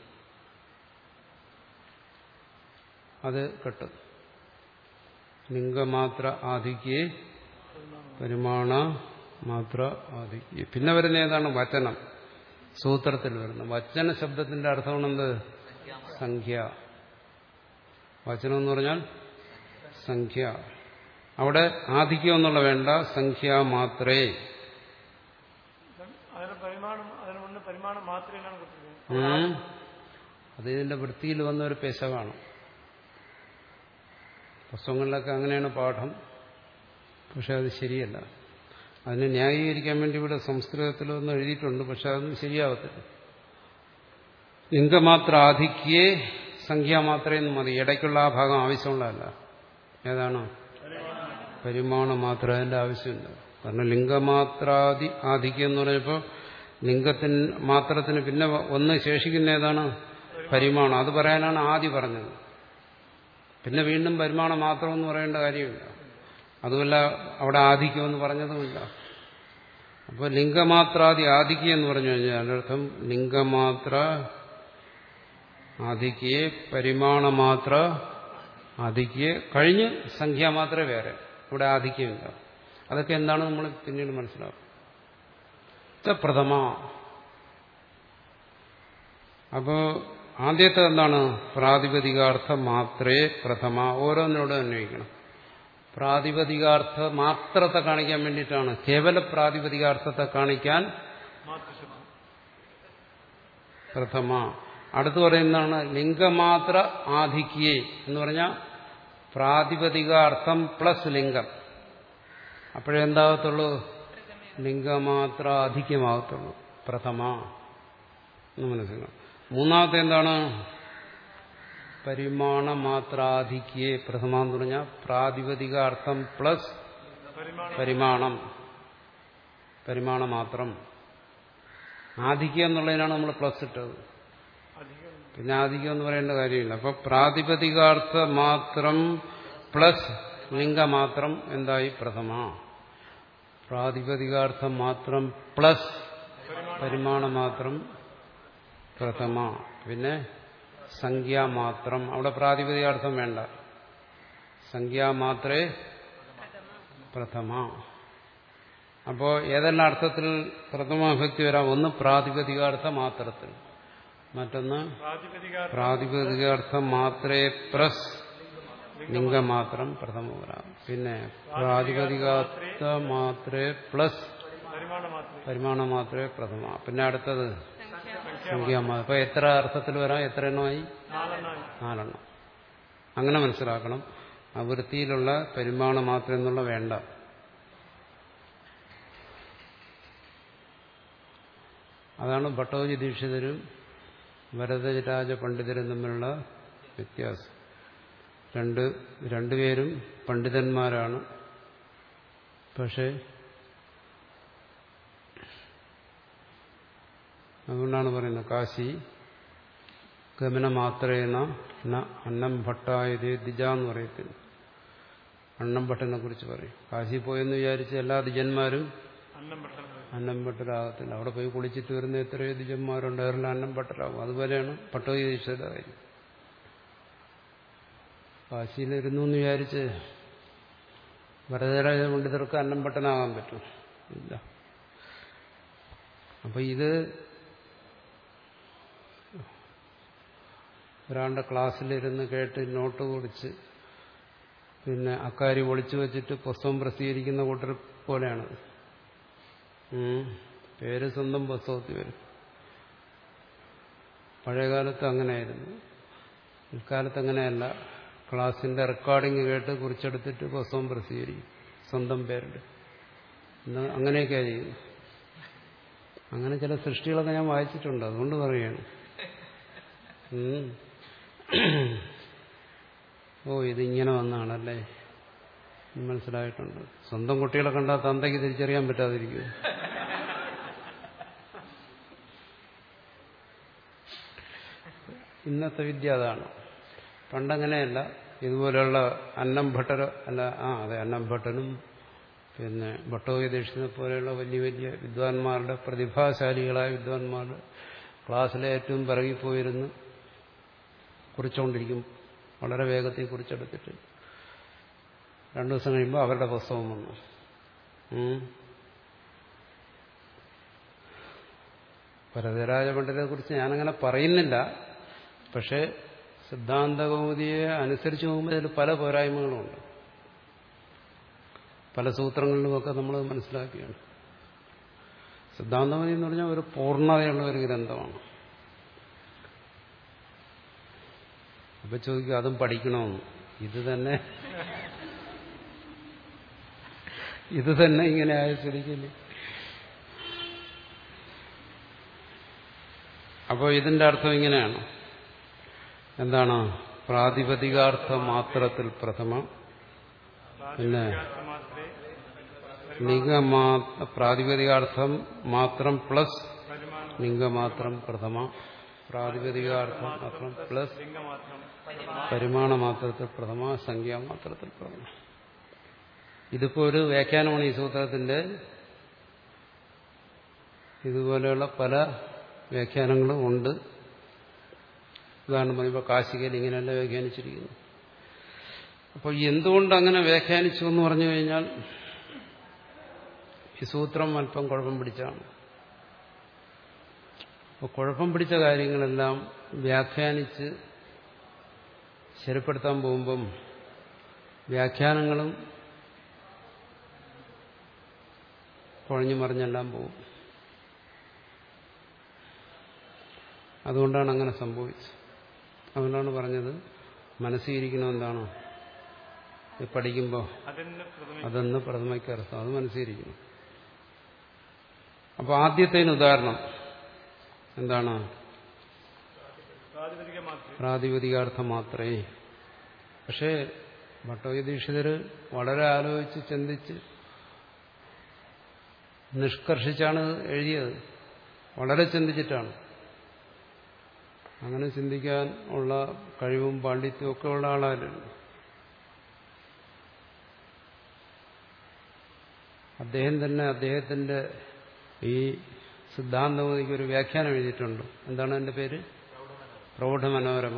അത് കിട്ടും ലിംഗമാത്ര ആധിക്യേ പരിമാണ മാത്ര ആധിക്യ പിന്നെ വരുന്ന ഏതാണ് വചനം സൂത്രത്തിൽ വരുന്നത് വചന ശബ്ദത്തിന്റെ അർത്ഥമാണെന്ത് സംഖ്യ വചനം എന്ന് പറഞ്ഞാൽ സംഖ്യ അവിടെ ആധിക്യം എന്നുള്ള വേണ്ട സംഖ്യ മാത്രേ അതിന് പരിമാണം അതിന് മുന്നേ പരിമാണം മാത്രമേ എന്നാണ് കൊടുത്തിരിക്കുന്നത് ഉം. അത് ഇതിന്റെ വൃത്തിയിൽ വന്ന ഒരു പെശകാണ് പുസ്തകങ്ങളിലൊക്കെ അങ്ങനെയാണ് പാഠം പക്ഷെ അത് ശരിയല്ല അതിനെ ന്യായീകരിക്കാൻ വേണ്ടി ഇവിടെ സംസ്കൃതത്തിലൊന്നും എഴുതിയിട്ടുണ്ട് പക്ഷെ അതൊന്നും ശരിയാവത്തില്ല ലിംഗമാത്ര ആധിക്യേ സംഖ്യ മാത്രമേ മതി ഇടയ്ക്കുള്ള ആ ഭാഗം ആവശ്യമുള്ളതല്ല ഏതാണ് പരിമാണം മാത്രം അതിന്റെ ആവശ്യമില്ല കാരണം ലിംഗമാത്രാദി ആധിക്യം എന്ന് പറഞ്ഞപ്പോൾ ലിംഗത്തിന് മാത്രത്തിന് പിന്നെ ഒന്ന് ശേഷിക്കുന്ന ഏതാണ് പരിമാണം അത് പറയാനാണ് ആദ്യം പറഞ്ഞത് പിന്നെ വീണ്ടും പരിമാണം മാത്രം എന്ന് പറയേണ്ട കാര്യമില്ല അതുമല്ല അവിടെ ആധിക്യം എന്ന് പറഞ്ഞതുമില്ല അപ്പോൾ ലിംഗമാത്രാദി ആധിക്യം എന്ന് പറഞ്ഞു കഴിഞ്ഞാൽ അതിനർത്ഥം ലിംഗമാത്ര ആധിക്യെ പരിമാണമാത്ര ആധിക്യെ കഴിഞ്ഞ് സംഖ്യ മാത്രമേ വേറെ ഇവിടെ ആധിക്യമില്ല അതൊക്കെ എന്താണ് നമ്മൾ പിന്നീട് മനസ്സിലാക്കും ഇത് പ്രഥമ അപ്പോ ആദ്യത്തെ എന്താണ് പ്രാതിപതികാർത്ഥം മാത്രേ പ്രഥമ ഓരോന്നിനോടും അന്വയിക്കണം പ്രാതിപതികാർത്ഥ മാത്രത്തെ കാണിക്കാൻ വേണ്ടിയിട്ടാണ് കേവല പ്രാതിപതികാർത്ഥത്തെ കാണിക്കാൻ മാതൃശബ്ദം പ്രഥമ അടുത്ത് പറയുന്നതാണ് ലിംഗമാത്ര ആധിക്യേ എന്ന് പറഞ്ഞാൽ പ്രാതിപതികാർത്ഥം പ്ലസ് ലിംഗം അപ്പോഴേ എന്താകത്തുള്ളൂ ലിംഗമാത്ര ആധിക്യമാകത്തുള്ളൂ പ്രഥമ എന്ന് മനസ്സിലാക്കാം മൂന്നാമത്തെ എന്താണ് പരിമാണമാത്രാധിക്യേ പ്രഥമ എന്ന് പറഞ്ഞാൽ പ്രാതിപതികാർത്ഥം പ്ലസ് പരിമാണം പരിമാണം പരിമാണം മാത്രം ആധിക്യം എന്നുള്ളതിനാണ് നമ്മൾ പ്ലസ് ഇട്ടത് അധികം പിന്നെ ആധിക്യം എന്ന് പറയേണ്ട കാര്യമില്ല അപ്പൊ പ്രാതിപതികാർത്ഥ മാത്രം പ്ലസ് ലിംഗമാത്രം എന്തായി പ്രഥമ പ്രാതിപതികാർത്ഥം മാത്രം പ്ലസ് പരിമാണം മാത്രം പ്രഥമ പിന്നെ സംഖ്യാമാത്രം അവിടെ പ്രാതിപതികാർത്ഥം വേണ്ട സംഖ്യാമാത്രേ പ്രഥമ അപ്പോ ഏതെല്ലാം അർത്ഥത്തിൽ പ്രഥമാഭക്തി വരാം ഒന്ന് പ്രാതിപതികാർത്ഥ മാത്രത്തിൽ മറ്റൊന്ന് പ്രാതിപതിക പ്രാതിപതികാർത്ഥം മാത്രേ പ്രസ് ലിംഗമാത്രം പ്രഥമ വരാം പിന്നെ പ്രാതിപതികാർത്ഥ മാത്രേ പ്ലസ് പരിമാണം മാത്രമേ പരിമാണം മാത്രമേ പ്രഥമ പിന്നെ അടുത്തത് സംഖ്യാമാത്രം അപ്പൊ എത്ര അർത്ഥത്തിൽ വരാം എത്ര എണ്ണമായി നാലെണ്ണായി നാലെണ്ണം അങ്ങനെ മനസ്സിലാക്കണം ആ വൃത്തിയിലുള്ള പരിമാണം മാത്രം എന്നുള്ള വേണ്ട അതാണ് ഭട്ടോജി ദീക്ഷിതരും വരദരാജ പണ്ഡിതരും തമ്മിലുള്ള വ്യത്യാസം രണ്ട് രണ്ടുപേരും പണ്ഡിതന്മാരാണ് പക്ഷേ അതുകൊണ്ടാണ് പറയുന്നത് കാശി ഗമന മാത്രേന ന അന്നം ഭട്ടായതേ ദിജ എന്ന് പറയത്തില്ല അന്നം ഭട്ടനെ കുറിച്ച് പറയും കാശി പോയെന്ന് വിചാരിച്ച് എല്ലാ ദിജന്മാരും അന്നം പെട്ടെന്ന് അന്നം ഭട്ടരാകത്തില്ല അവിടെ പോയി കുളിച്ചിട്ട് വരുന്ന എത്രയോ ദിജന്മാരുണ്ട് അവരെല്ലാം അന്നം ഭട്ടരാകും അതുപോലെയാണ് പട്ടോദീക്ഷയുടെ കാര്യം കാശിയിലിരുന്നു എന്ന് വിചാരിച്ച് വരദരാജ പണ്ഡിതർക്ക് അന്നം ഭട്ടനാകാൻ പറ്റും ഇല്ല അപ്പൊ ഇത് ഒരാളുടെ ക്ലാസ്സിലിരുന്ന് കേട്ട് നോട്ട് കുടിച്ച് പിന്നെ അക്കാര്യം ഒളിച്ചു വെച്ചിട്ട് പുസ്തകം പ്രസിദ്ധീകരിക്കുന്ന കൂട്ടർ പോലെയാണ് ഉം. പേര് സ്വന്തം പുസ്തകത്തിൽ വരും പഴയകാലത്ത് അങ്ങനെയായിരുന്നു ഇക്കാലത്ത് അങ്ങനെയല്ല ക്ലാസിന്റെ റെക്കോർഡിംഗ് കേട്ട് കുറിച്ചെടുത്തിട്ട് പുസ്തകം പ്രസിദ്ധീകരിക്കും സ്വന്തം പേരിൽ ഇന്ന് അങ്ങനെയൊക്കെയാണ് ചെയ്യുന്നത് അങ്ങനെ ചില സൃഷ്ടികളൊക്കെ ഞാൻ വായിച്ചിട്ടുണ്ട് അതുകൊണ്ട് പറയുകയാണ് ഉം. ഓ ഇതിങ്ങനെ വന്നാണല്ലേ മനസ്സിലായിട്ടുണ്ട് സ്വന്തം കുട്ടികളെ കണ്ടാൽ തന്തയ്ക്ക് തിരിച്ചറിയാൻ പറ്റാതിരിക്കും ഇന്നത്തെ വിദ്യ അതാണ് പണ്ടങ്ങനെയല്ല ഇതുപോലെയുള്ള അന്നം ഭട്ടര അല്ല ആ അതെ അന്നം ഭട്ടനും പിന്നെ ഭട്ടോപദേശിനെ പോലെയുള്ള വലിയ വലിയ വിദ്വാൻമാരുടെ പ്രതിഭാശാലികളായ വിദ്വാൻമാരുടെ ക്ലാസ്സിലെ ഏറ്റവും പിറകിൽ പോയിരുന്ന് കുറിച്ചുകൊണ്ടിരിക്കും വളരെ വേഗത്തിൽ കുറിച്ചെടുത്തിട്ട് രണ്ടു ദിവസം കഴിയുമ്പോൾ അവരുടെ പുസ്തകം വന്നു ഉം. ഭരതരാജ പണ്ഡിതരെ കുറിച്ച് ഞാനങ്ങനെ പറയുന്നില്ല പക്ഷേ സിദ്ധാന്തകൗമുദിയെ അനുസരിച്ച് നോക്കുമ്പോൾ ഇതിൽ പല പോരായ്മകളുമുണ്ട് പല സൂത്രങ്ങളിലുമൊക്കെ നമ്മൾ മനസ്സിലാക്കിയാണ് സിദ്ധാന്തകൗമുദി എന്ന് പറഞ്ഞാൽ ഒരു പൂർണ്ണതയുള്ള ഒരു ഗ്രന്ഥമാണ് അപ്പൊ ചോദിക്കും അതും പഠിക്കണമെന്ന് ഇത് തന്നെ ഇത് തന്നെ ഇങ്ങനെ ആയ സ്ഥിതിക്കില്ല അപ്പോൾ ഇതിന്റെ അർത്ഥം ഇങ്ങനെയാണ് എന്താണ് പ്രാതിപതികാർത്ഥ മാത്രത്തിൽ പ്രഥമ പിന്നെ മാത്രമേ ലിംഗമാ പ്രാതിപതികാർത്ഥം മാത്രം പ്ലസ് പരിമാണം ലിംഗമാത്രം പ്രഥമ പ്രാതിപതികാർത്ഥം മാത്രം പ്ലസ് ലിംഗമാത്രം പരിമാണമാത്രത്തിൽ പ്രഥമ സംഖ്യാമാത്രത്തിൽ പ്രഥമ ഇതിപ്പോ ഒരു വ്യാഖ്യാനമാണ് ഈ സൂത്രത്തിന്റെ ഇതുപോലെയുള്ള പല വ്യാഖ്യാനങ്ങളും ഉണ്ട് ഉദാഹരണം പറയുമ്പോൾ കാശികയിൽ ഇങ്ങനെയല്ല വ്യാഖ്യാനിച്ചിരിക്കുന്നു അപ്പോൾ എന്തുകൊണ്ട് അങ്ങനെ വ്യാഖ്യാനിച്ചു എന്ന് പറഞ്ഞു കഴിഞ്ഞാൽ ഈ സൂത്രം അല്പം കുഴപ്പം പിടിച്ചാണ് അപ്പോൾ കുഴപ്പം പിടിച്ച കാര്യങ്ങളെല്ലാം വ്യാഖ്യാനിച്ച് ശരിപ്പെടുത്താൻ പോകുമ്പം വ്യാഖ്യാനങ്ങളും കുഴഞ്ഞു മറിഞ്ഞെല്ലാം പോകും അതുകൊണ്ടാണ് അങ്ങനെ സംഭവിച്ചത് അതുകൊണ്ടാണ് പറഞ്ഞത് മനസ്സിരിക്കണം എന്താണോ ഇത് പഠിക്കുമ്പോൾ അതിന് പ്രഥമ അതെന്ന് പ്രഥമയ്ക്ക് അർത്ഥം അത് മനസ്സിരിക്കണം അപ്പോൾ ആദ്യത്തേന് ഉദാഹരണം എന്താണ് പ്രാതിപതിക മാത്രമേ പ്രാതിപതികാർത്ഥം മാത്രമേ പക്ഷേ ഭട്ടോദീക്ഷിതർ വളരെ ആലോചിച്ച് ചിന്തിച്ച് നിഷ്കർഷിച്ചാണ് എഴുതിയത് വളരെ ചിന്തിച്ചിട്ടാണ് അങ്ങനെ ചിന്തിക്കാൻ ഉള്ള കഴിവും പാണ്ഡിത്യവും ഒക്കെ ഉള്ള ആളായിരുന്നു അദ്ദേഹം തന്നെ അദ്ദേഹത്തിന്റെ ഈ സിദ്ധാന്തമതിക്ക് ഒരു വ്യാഖ്യാനം എഴുതിയിട്ടുണ്ട് എന്താണ് എൻ്റെ പേര് പ്രൗഢമനോരമ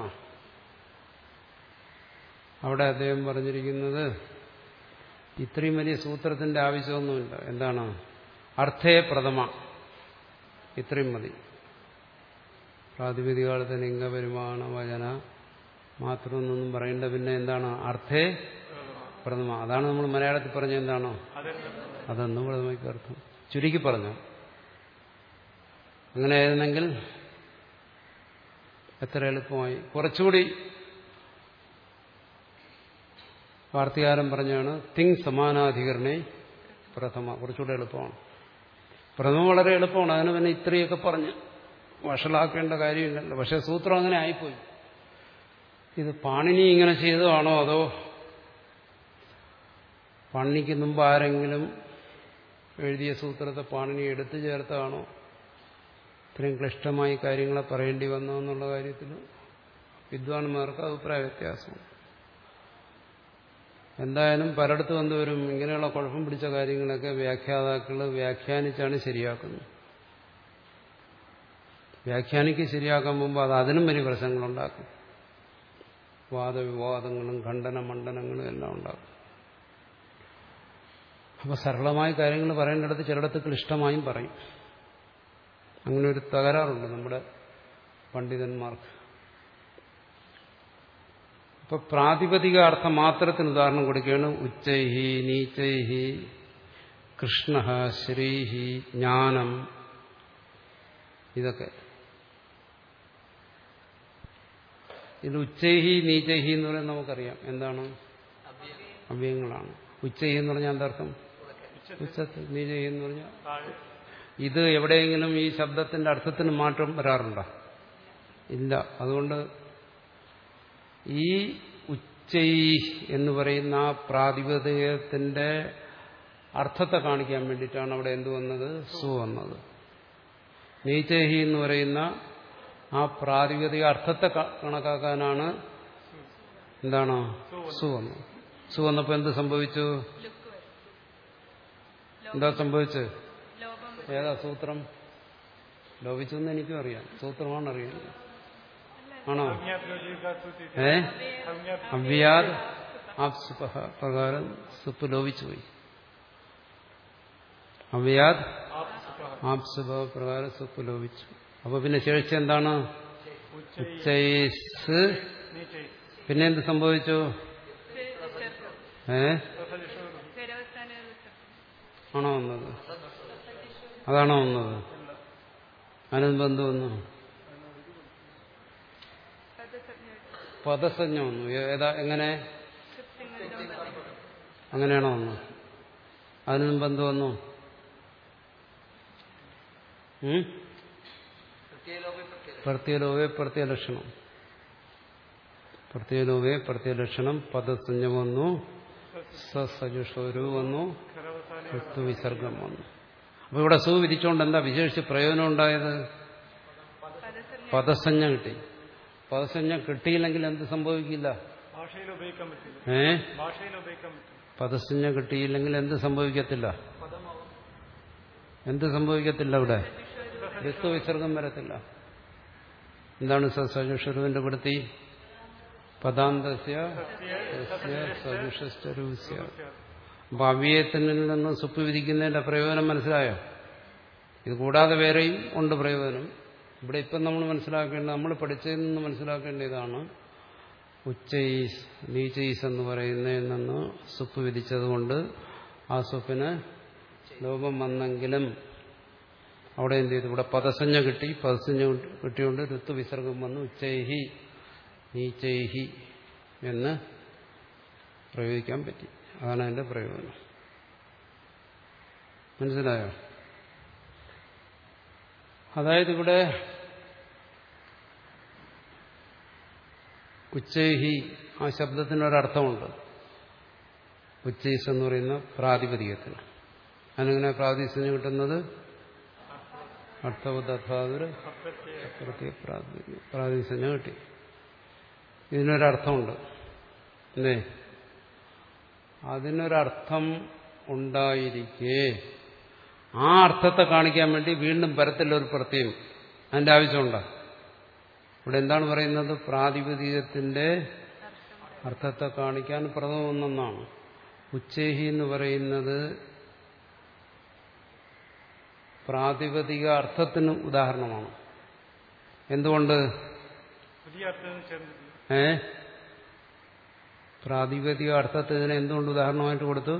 അവിടെ അദ്ദേഹം പറഞ്ഞിരിക്കുന്നത് ഇത്രയും വലിയ സൂത്രത്തിന്റെ ആവശ്യമൊന്നുമില്ല എന്താണ് അർത്ഥേ പ്രഥമ ഇത്രയും മതി പ്രാതിപതികാലത്ത് ലിംഗപരിമാണ വചന മാത്രമൊന്നും പറയേണ്ട പിന്നെ എന്താണ് അർത്ഥേ പ്രഥമ അതാണ് നമ്മൾ മലയാളത്തിൽ പറഞ്ഞ എന്താണോ അതെന്ന് അതെന്ന് പ്രഥമയ്ക്ക് അർത്ഥം ചുരുക്കി പറഞ്ഞു അങ്ങനെ ആയിരുന്നെങ്കിൽ എത്ര എളുപ്പമായി കുറച്ചുകൂടി വാർത്തകാരം പറഞ്ഞാണ് തിങ് സമാനാധികരണേ പ്രഥമ കുറച്ചുകൂടി എളുപ്പമാണ് പ്രഥമ വളരെ എളുപ്പമാണ് അതിന് പിന്നെ ഇത്രയൊക്കെ പറഞ്ഞ് വഷളാക്കേണ്ട കാര്യമില്ലല്ലോ പക്ഷെ സൂത്രം അങ്ങനെ ആയിപ്പോയി ഇത് പാണിനി ഇങ്ങനെ ചെയ്തതാണോ അതോ പാണിനിക്ക് മുമ്പ് ആരെങ്കിലും എഴുതിയ സൂത്രത്തെ പാണിനി എടുത്തു ചേർത്താണോ ഇത്രയും ക്ലിഷ്ടമായി കാര്യങ്ങളെ പറയേണ്ടി വന്നോ എന്നുള്ള കാര്യത്തിൽ വിദ്വാൻമാർക്ക് അഭിപ്രായ വ്യത്യാസമുണ്ട് എന്തായാലും പലയിടത്തും എന്തുവരും ഇങ്ങനെയുള്ള കുഴപ്പം പിടിച്ച കാര്യങ്ങളൊക്കെ വ്യാഖ്യാതാക്കൾ വ്യാഖ്യാനിച്ചാണ് ശരിയാക്കുന്നത് വ്യാഖ്യാനിക്ക് ശരിയാക്കാൻ മുമ്പ് അത് അതിനും വലിയ പ്രശ്നങ്ങളുണ്ടാക്കും വാദവിവാദങ്ങളും ഖണ്ഡന മണ്ഡനങ്ങളും എല്ലാം ഉണ്ടാക്കും അപ്പോൾ സരളമായ കാര്യങ്ങൾ പറയേണ്ടിടത്ത് ചിലയിടത്ത് ക്ലിഷ്ടമായും പറയും അങ്ങനെ ഒരു തകരാറുണ്ട് നമ്മുടെ പണ്ഡിതന്മാർക്ക് അപ്പൊ പ്രാതിപതിക അർത്ഥം മാത്രത്തിന് ഉദാഹരണം കൊടുക്കുകയാണ് ഉച്ചൈഹി നീച്ചൈഹി കൃഷ്ണ ശ്രീഹി ജ്ഞാനം ഇതൊക്കെ ഇത് ഉച്ചൈഹി നീച്ചൈഹി എന്ന് പറയുന്നത് നമുക്കറിയാം എന്താണ് അവ്യയങ്ങളാണ് ഉച്ചൈഹി എന്ന് പറഞ്ഞാൽ എന്താർത്ഥം ഉച്ചത്തിൽ നീചൈഹി എന്ന് പറഞ്ഞാൽ താഴെ ഇത് എവിടെയെങ്കിലും ഈ ശബ്ദത്തിന്റെ അർത്ഥത്തിന് മാറ്റം വരാറുണ്ടോ ഇല്ല അതുകൊണ്ട് ഈ ഉച്ചൈ എന്ന് പറയുന്ന ആ പ്രാതിപതികത്തിന്റെ അർത്ഥത്തെ കാണിക്കാൻ വേണ്ടിയിട്ടാണ് അവിടെ എന്ത് വന്നത് സു വന്നത് നീച്ചഹി എന്ന് പറയുന്ന ആ പ്രാതിപതിക അർത്ഥത്തെ ക- കണക്കാക്കാനാണ് എന്താണ് സു വന്നത് സു വന്നപ്പോ എന്ത് സംഭവിച്ചു ലുക്ക് വരും എന്താ സംഭവിച്ചത് ലോപം വരും ഏതാ സൂത്രം ലോപിച്ചു എന്ന് എനിക്കും അറിയാം സൂത്രമാണ് അറിയുന്നത് ആണോ അജ്ഞാതലോചികാസുതി ഏ അജ്ഞാത അവ്യാദ് ആപ്സുപ പ്രകാരം സുപ്പ് ലോപിച്ചു പോയി അവ്യാദ് ആപ്സുപ പ്രകാരം സുപ്പ് ലോപിച്ചു അപ്പൊ പിന്നെ ശേഷിച്ച എന്താണ് ഉച്ചൈ ഉച്ചൈസ് നീച്ചൈ പിന്നെ എന്ത് സംഭവിച്ചു വിസർഗം ഏ സസജിഷു ഖരവസ്ഥാന വിസർഗം ആണോ വന്നത് അതാണോ വന്നത് അതിനെന്ത് എന്ത് വന്നു പദസജ്ഞ പദസഞ്ജ വന്നു ഏതാ എങ്ങനെ കൃത്യങ്ങളിലും അങ്ങനെയാണോ വന്നു അതിന് മുമ്പ് എന്ത് വന്നു ഉം? പ്രത്യേകലോപി പ്രത്യേക പ്രത്യലോവേ പ്രത്യലക്ഷണം പ്രത്യലോവേ പ്രത്യലക്ഷണം പദസഞ്ജ വന്നു സസജുഷോരു വന്നു ഖരവസാന ഋതു വിസർഗം വന്നു അപ്പൊ ഇവിടെ സു വിരിച്ചുകൊണ്ട് എന്താ വിശേഷിച്ച് പ്രയോജനം ഉണ്ടായത് പദസജ്ഞ പദസഞ്ജ കിട്ടി പദസഞ്ജ കിട്ടിയില്ലെങ്കിൽ എന്ത് സംഭവിക്കില്ല ഭാഷയിൽ ഉപയോഗിക്കാൻ പറ്റില്ല ഏ ഭാഷയിൽ ഉപയോഗിക്കാൻ പറ്റില്ല പദസഞ്ജ കിട്ടിയില്ലെങ്കിൽ എന്ത് സംഭവിക്കത്തില്ല എന്ത് സംഭവിക്കത്തില്ല ഇവിടെ ഋതു വിസർഗം വരത്തില്ല എന്താണ് സജുഷരുവിന്റെ വൃത്തി പദാന്തസ്യ സസ്യ സജുഷസ്യ അപ്പൊ അവ്യയത്തിൽ നിന്ന് സുപ്പ് വിധിക്കുന്നതിന്റെ പ്രയോജനം മനസ്സിലായോ ഇത് കൂടാതെ വേറെയും ഉണ്ട് പ്രയോജനം ഇവിടെ ഇപ്പം നമ്മൾ മനസ്സിലാക്കേണ്ട നമ്മൾ പഠിച്ചതിൽ നിന്ന് മനസ്സിലാക്കേണ്ട ഇതാണ് ഉച്ചൈസ് നീച്ചൈസ് എന്ന് പറയുന്നതിൽ നിന്ന് സുപ്പ് വിധിച്ചതുകൊണ്ട് ആ സുപ്പിന് ലോപം വന്നെങ്കിലും അവിടെ എന്ത് ചെയ്തു ഇവിടെ പദസഞ്ജ കിട്ടി പദസഞ്ജ കിട്ടിയോണ്ട് ഋത്തുവിസർഗം വന്നു ഉച്ചൈഹി നീച്ചൈഹി എന്ന് പ്രയോഗിക്കാൻ പറ്റി അതാണ് അതിന്റെ പ്രയോജനം മനസ്സിലായോ അതായത് ഇവിടെ ഉച്ചൈഹി ആ ശബ്ദത്തിനൊരർത്ഥമുണ്ട് ഉച്ചൈസ് എന്ന് പറയുന്ന പ്രാതിപതികത്തിന് അതിനെങ്ങനെ പ്രാതിശന്യം കിട്ടുന്നത് അർത്ഥവധാതുര പ്രത്യേക പ്രാതിശന്യം കിട്ടി ഇതിനൊരർത്ഥമുണ്ട് അല്ലേ അതിനൊരർത്ഥം ഉണ്ടായിരിക്കെ ആ അർത്ഥത്തെ കാണിക്കാൻ വേണ്ടി വീണ്ടും പരത്തിലൊരു പ്രത്യം അതിന്റെ ആവശ്യമുണ്ടോ ഇവിടെ എന്താണ് പറയുന്നത് പ്രാതിപതികത്തിന്റെ അർത്ഥത്തെ കാണിക്കാൻ പ്രഥമം ഒന്നെന്നാണ് ഉച്ചേഹി എന്ന് പറയുന്നത് പ്രാതിപതിക അർത്ഥത്തിന് ഉദാഹരണമാണ് എന്തുകൊണ്ട് പുതിയ അർത്ഥം ചേർന്നിട്ടില്ല ഏ പ്രാതിപതിക അർത്ഥത്തിന് എന്തുകൊണ്ട് ഉദാഹരണമായിട്ട് കൊടുത്തു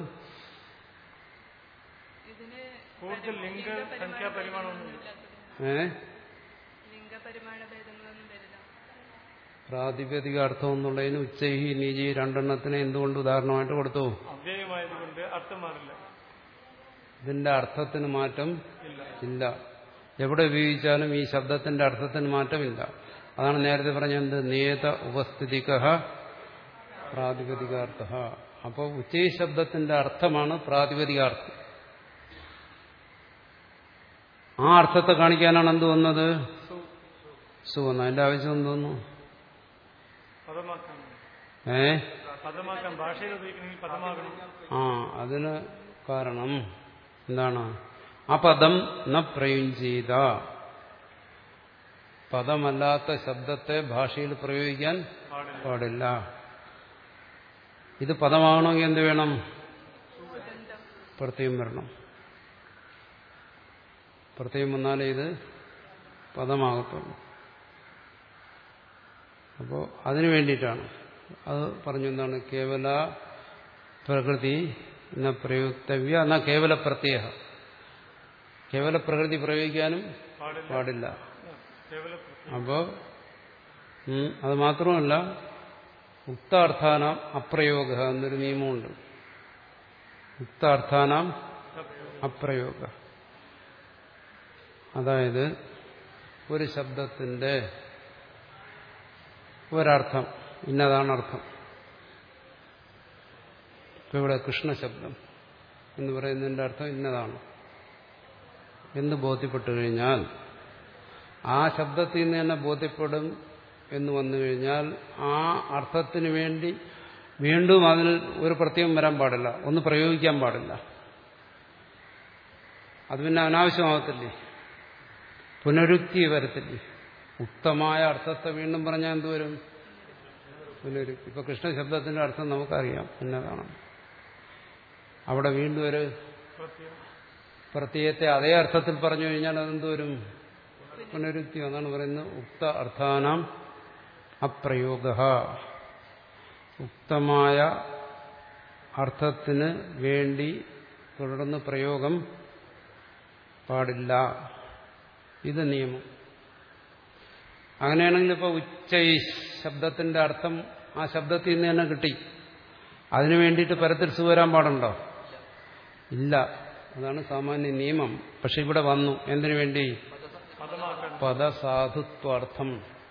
ഇതിന് കൂടുതൽ ലിംഗ സംഖ്യാ പരിമാണമൊന്നുമില്ല ഏ ലിംഗപരിമാണ ഭേദങ്ങളൊന്നും വരില്ല പ്രാതിപതിക അർത്ഥം എന്നുള്ളതിന് ഉച്ചൈഹി നീജി രണ്ടെണ്ണത്തിന് എന്തുകൊണ്ട് ഉദാഹരണമായിട്ട് കൊടുത്തു അവ്യയമായതുകൊണ്ട് അർത്ഥം മാറില്ല ഇതിന്റെ അർത്ഥത്തിന് മാറ്റം ഇല്ല ഇല്ല എവിടെ ഉപയോഗിച്ചാലും ഈ ശബ്ദത്തിന്റെ അർത്ഥത്തിന് മാറ്റമില്ല അതാണ് നേരത്തെ പറഞ്ഞത് നിയത ഉപസ്ഥിതിക പ്രാതിപതികാർത്ഥ അപ്പോൾ ഉച്ചൈ ശബ്ദത്തിന്റെ അർത്ഥമാണ് പ്രാതിപതികാർത്ഥം ആ അർത്ഥത്തെ കാണിക്കാനാണ് എന്ത് വന്നത് സു വന്നത് അതിന്റെ ആവശ്യം എന്തോന്നു പദമാക്കാൻ ഏ പദമാക്കാൻ ഭാഷയിൽ ഉപയോഗിക്കണമെങ്കിൽ പദമാകണം ആ അതിന് കാരണം എന്താണ് ആ പദം ന പ്രയുഞ്ചീത പദമല്ലാത്ത ശബ്ദത്തെ ഭാഷയിൽ പ്രയോഗിക്കാൻ പാടില്ല പാടില്ല ഇത് പദമാകണമെങ്കിൽ എന്ത് വേണം പ്രത്യം വരണം പ്രത്യം വന്നാലേ ഇത് പദമാകത്തുള്ളൂ അപ്പോൾ അതിനു വേണ്ടിയിട്ടാണ് അത് പറഞ്ഞു എന്താണ് കേവല പ്രകൃതി എന്ന പ്രയുക്തവ്യ എന്നാ കേവല പ്രത്യയ കേവല പ്രകൃതി പ്രയോഗിക്കാനും പാടില്ല പാടില്ല കേവല അപ്പോ ഉം, അത് മാത്രമല്ല ഉക്താർത്ഥാനാം അപ്രയോഗ എന്നൊരു നിയമമുണ്ട് ഉക്താർത്ഥാനാം അപ്രയോഗ അതായത് ഒരു ശബ്ദത്തിന്റെ ഒരർത്ഥം ഇന്നതാണ് അർത്ഥം ഇപ്പൊ ഇവിടെ കൃഷ്ണശബ്ദം എന്ന് പറയുന്നതിന്റെ അർത്ഥം ഇന്നതാണ് എന്ന് ബോധ്യപ്പെട്ടു കഴിഞ്ഞാൽ ആ ശബ്ദത്തിൽ നിന്ന് തന്നെ ബോധ്യപ്പെടും എന്ന് വന്നു കഴിഞ്ഞാൽ ആ അർത്ഥത്തിന് വേണ്ടി വീണ്ടും അതിൽ ഒരു പ്രത്യേകം വരാൻ പാടില്ല ഒന്ന് പ്രയോഗിക്കാൻ പാടില്ല അത് പിന്നെ അനാവശ്യമാകത്തില്ലേ പുനരുക്തി വരത്തില്ലേ ഉക്തമായ അർത്ഥത്തെ വീണ്ടും പറഞ്ഞാൽ എന്തുവരും പുനരുക്തി ഇപ്പൊ കൃഷ്ണ ശബ്ദത്തിന്റെ അർത്ഥം നമുക്കറിയാം എന്നതാണ് അവിടെ വീണ്ടും ഒരു പ്രത്യേകം പ്രത്യയത്തെ അതേ അർത്ഥത്തിൽ പറഞ്ഞു കഴിഞ്ഞാൽ അതെന്തുവരും പുനരുക്തി എന്നാണ് പറയുന്നത് ഉക്ത അർത്ഥാനാം അപ്രയോഗ ഉക്തമായ അർത്ഥത്തിന് വേണ്ടി തുടർന്ന് പ്രയോഗം പാടില്ല ഇത് നിയമം അങ്ങനെയാണെങ്കിൽ ഇപ്പോൾ ഉച്ചൈ ശബ്ദത്തിന്റെ അർത്ഥം ആ ശബ്ദത്തിൽ നിന്ന് തന്നെ കിട്ടി അതിനു വേണ്ടിയിട്ട് പരത്തിൽ വരാൻ പാടുണ്ടോ ഇല്ല അതാണ് സാമാന്യ നിയമം പക്ഷെ ഇവിടെ വന്നു എന്തിനു വേണ്ടി പദമാക്കാൻ പദസാധുത്വാർത്ഥം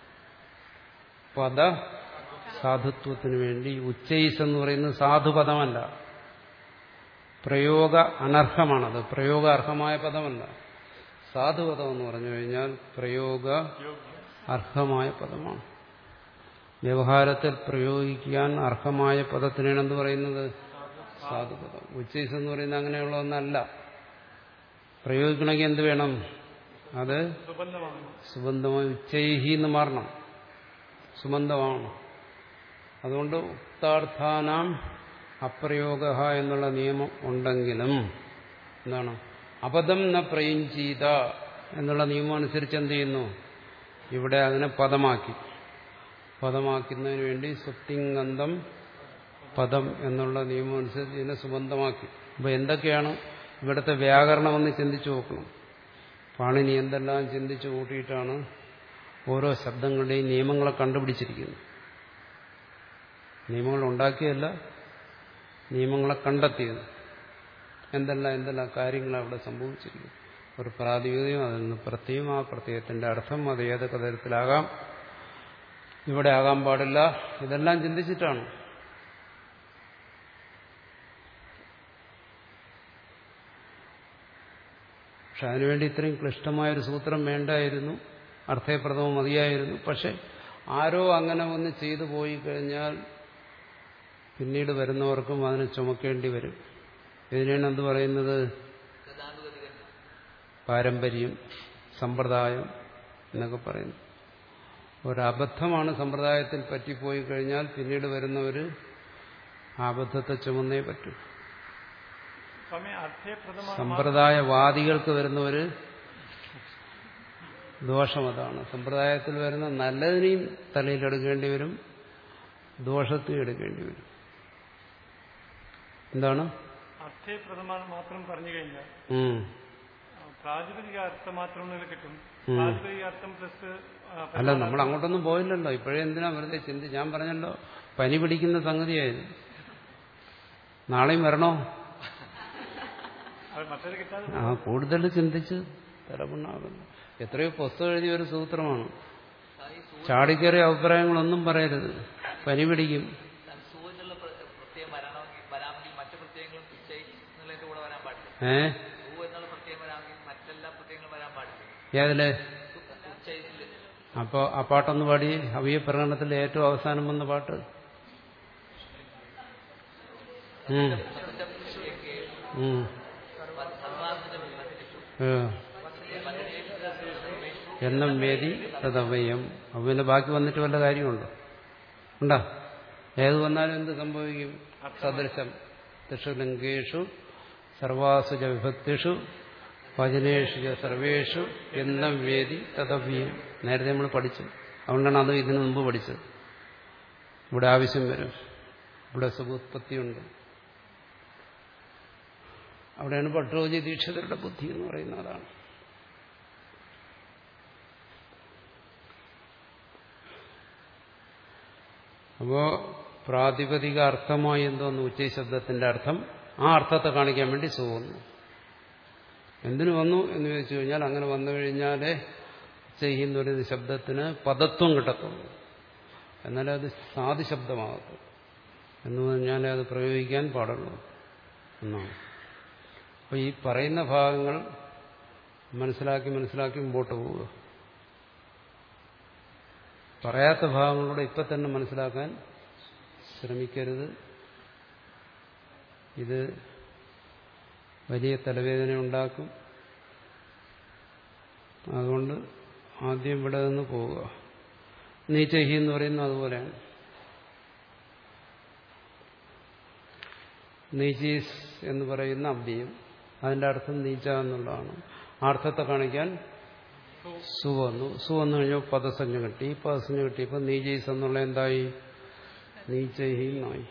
പദ സാധുത്വത്തിന് വേണ്ടി ഉച്ചൈസ് എന്ന് പറയുന്നത് സാധുപദമല്ല പ്രയോഗ അനർഹമാണത് പ്രയോഗ അർഹമായ പദമല്ല സാധുപദം എന്ന് പറഞ്ഞു കഴിഞ്ഞാൽ പ്രയോഗ അർഹമായ പദമാണ് വ്യവഹാരത്തിൽ പ്രയോഗിക്കാൻ അർഹമായ പദത്തിനാണ് എന്ത് പറയുന്നത് സാധുപദം ഉച്ചൈസ് എന്ന് പറയുന്നത് അങ്ങനെയുള്ള ഒന്നല്ല പ്രയോഗിക്കണമെങ്കിൽ എന്ത് വേണം അത് സുബന്ധമാണ് സുബന്ധമായി ഉച്ചൈഹി എന്ന് മാറണം സുബന്ധമാണ് അതുകൊണ്ട് ഉക്താർത്ഥാനാം അപ്രയോഗ എന്നുള്ള നിയമം ഉണ്ടെങ്കിലും എന്താണ് അബദ്ധം ന പ്രയുഞ്ചീത എന്നുള്ള നിയമം അനുസരിച്ച് എന്ത് ചെയ്യുന്നു ഇവിടെ അതിനെ പദമാക്കി പദമാക്കുന്നതിന് വേണ്ടി സുപ്തിങ്ങന്തം പദം എന്നുള്ള നിയമം അനുസരിച്ച് ഇതിനെ സുബന്ധമാക്കി അപ്പൊ എന്തൊക്കെയാണ് ഇവിടുത്തെ വ്യാകരണം ഒന്ന് ചിന്തിച്ചു നോക്കണം പാണിനി എന്തെല്ലാം ചിന്തിച്ചു കൂട്ടിയിട്ടാണ് ഓരോ ശബ്ദങ്ങളുടെയും നിയമങ്ങളെ കണ്ടുപിടിച്ചിരിക്കുന്നത് നിയമങ്ങൾ ഉണ്ടാക്കിയല്ല നിയമങ്ങളെ കണ്ടെത്തിയത് എന്തെല്ലാം എന്തെല്ലാം കാര്യങ്ങളാണ് അവിടെ സംഭവിച്ചിരിക്കുന്നത് ഒരു പ്രാതിപതികം അതിൽ നിന്ന് പ്രത്യേകം ആ പ്രത്യയത്തിന്റെ അർത്ഥം അത് ഏതൊക്കെ തരത്തിലാകാം ഇവിടെ ആകാൻ പാടില്ല ഇതെല്ലാം ചിന്തിച്ചിട്ടാണ് പക്ഷെ അതിനുവേണ്ടി ഇത്രയും ക്ലിഷ്ടമായൊരു സൂത്രം വേണ്ടായിരുന്നു അർത്ഥപ്രദവും മതിയായിരുന്നു പക്ഷെ ആരോ അങ്ങനെ ഒന്ന് ചെയ്തു പോയി കഴിഞ്ഞാൽ പിന്നീട് വരുന്നവർക്കും അതിനെ ചുമക്കേണ്ടി വരും ഇതിനാണ് എന്ത് പറയുന്നത് ഗതാനുഗതികൻ പാരമ്പര്യം സമ്പ്രദായം എന്നൊക്കെ പറയുന്നു ഒരബദ്ധമാണ് സമ്പ്രദായത്തിൽ പറ്റിപ്പോയി കഴിഞ്ഞാൽ പിന്നീട് വരുന്നവർ ആ അബദ്ധത്തെ ചുമന്നേ പറ്റൂ സ്വാമി അർത്ഥപ്രദമാണ് സമ്പ്രദായവാദികൾക്ക് വരുന്നവര് ദോഷം അതാണ് സമ്പ്രദായത്തിൽ വരുന്ന നല്ലതിനെയും തലയിലെടുക്കേണ്ടി വരും ദോഷത്തെയും എടുക്കേണ്ടി വരും എന്താണ് അർത്ഥപ്രദമാണ് മാത്രം പറഞ്ഞു കഴിഞ്ഞാൽ ഉം. ആ, പ്രാതിപതിക അർത്ഥം മാത്രം ഇതിൽ കിട്ടും ഉം. പ്രാതിപതിക അർത്ഥം പ്ലസ് അല്ല നമ്മൾ അങ്ങോട്ടൊന്നും പോയില്ലല്ലോ ഇപ്പോഴേ എന്തിനാ വെറുതെ ചിന്തി ഞാൻ പറഞ്ഞല്ലോ പനി പിടിക്കുന്ന സംഗതിയായിരുന്നു നാളെയും വരണോ മറ്റേത് കിട്ടാതെ ആ കൂടുതൽ ചിന്തിച്ച് തലമുണ്ടാകുന്നു എത്രയോ പുസ്തകം എഴുതിയ ഒരു സൂത്രമാണ് ചാടിക്കേറിയ അഭിപ്രായങ്ങളൊന്നും പറയരുത് പനി പിടിക്കും താൻ സൂവിനുള്ള പ്ര- പ്രത്യയം വരാണമെങ്കിൽ വരാമെങ്കിൽ മറ്റു പ്രത്യയങ്ങളും ഉച്ചൈ എന്നുള്ളതിന്റെ കൂടെ വരാൻ പാടില്ല ഏ സൂ എന്നുള്ള പ്രത്യയം വരാമെങ്കിൽ മറ്റെല്ലാ പ്രത്യയങ്ങളും വരാൻ പാടില്ല ഏതില് ഉച്ചൈസിൽ അപ്പോ ആ പാട്ടൊന്ന് പാടി അവയ പ്രകടനത്തിൽ ഏറ്റവും അവസാനം വന്ന പാട്ട് ഉം. ഉം. ഏ. എന്നും വേദി തദവയം അപ്പൊ പിന്നെ ബാക്കി വന്നിട്ട് വല്ല കാര്യമുണ്ടോ ഉണ്ടോ ഏത് വന്നാലും എന്ത് സംഭവിക്കും സദൃശം തിഷുലിംഗേഷു സർവാസു ച വിഭക്തിഷു വചനേഷു ച സർവേഷു എന്നും വേദി തദവ്യം നേരത്തെ നമ്മൾ പഠിച്ചു അതുകൊണ്ടാണ് അത് ഇതിനു മുമ്പ് പഠിച്ചത് ഇവിടെ ആവശ്യം വരും ഇവിടെ സുഖോത്പത്തിയുണ്ട് അവിടെയാണ് ഭട്ടോജി ദീക്ഷിതരുടെ ബുദ്ധി എന്ന് പറയുന്നത് അതാണ് അപ്പോ പ്രാതിപതിക അർത്ഥമായി എന്തോന്ന് ഉച്ചശബ്ദത്തിന്റെ അർത്ഥം ആ അർത്ഥത്തെ കാണിക്കാൻ വേണ്ടി സു വന്നു എന്തിനു വന്നു എന്ന് ചോദിച്ചു കഴിഞ്ഞാൽ അങ്ങനെ വന്നു കഴിഞ്ഞാലേ ചെയ്യുന്ന ഒരു ശബ്ദത്തിന് പദത്വം കിട്ടത്തുള്ളൂ എന്നാലേ അത് സാധു ശബ്ദമാകത്തു എന്ന് പറഞ്ഞാലേ അത് പ്രയോഗിക്കാൻ പാടുള്ളൂ എന്നാണ് അപ്പൊ ഈ പറയുന്ന ഭാഗങ്ങൾ മനസ്സിലാക്കി മനസ്സിലാക്കി മുമ്പോട്ട് പോവുക പറയാത്ത ഭാഗങ്ങളൂടെ ഇപ്പം തന്നെ മനസ്സിലാക്കാൻ ശ്രമിക്കരുത് ഇത് വലിയ തലവേദന ഉണ്ടാക്കും അതുകൊണ്ട് ആദ്യം ഇവിടെ നിന്ന് പോവുക നീച്ചഹി എന്ന് പറയുന്നത് അതുപോലെയാണ് നീച്ചീസ് എന്ന് പറയുന്ന അവ്യയം അതിന്റെ അർത്ഥം നീച്ച എന്നുള്ളതാണ് ആ അർത്ഥത്തെ കാണിക്കാൻ സു വന്നു സു വന്നു കഴിഞ്ഞാൽ പദസഞ്ജ കിട്ടി ഈ പദസഞ്ജ കിട്ടിയപ്പോൾ നീജീസ് എന്നുള്ള എന്തായി നീച്ചഹി എന്നായി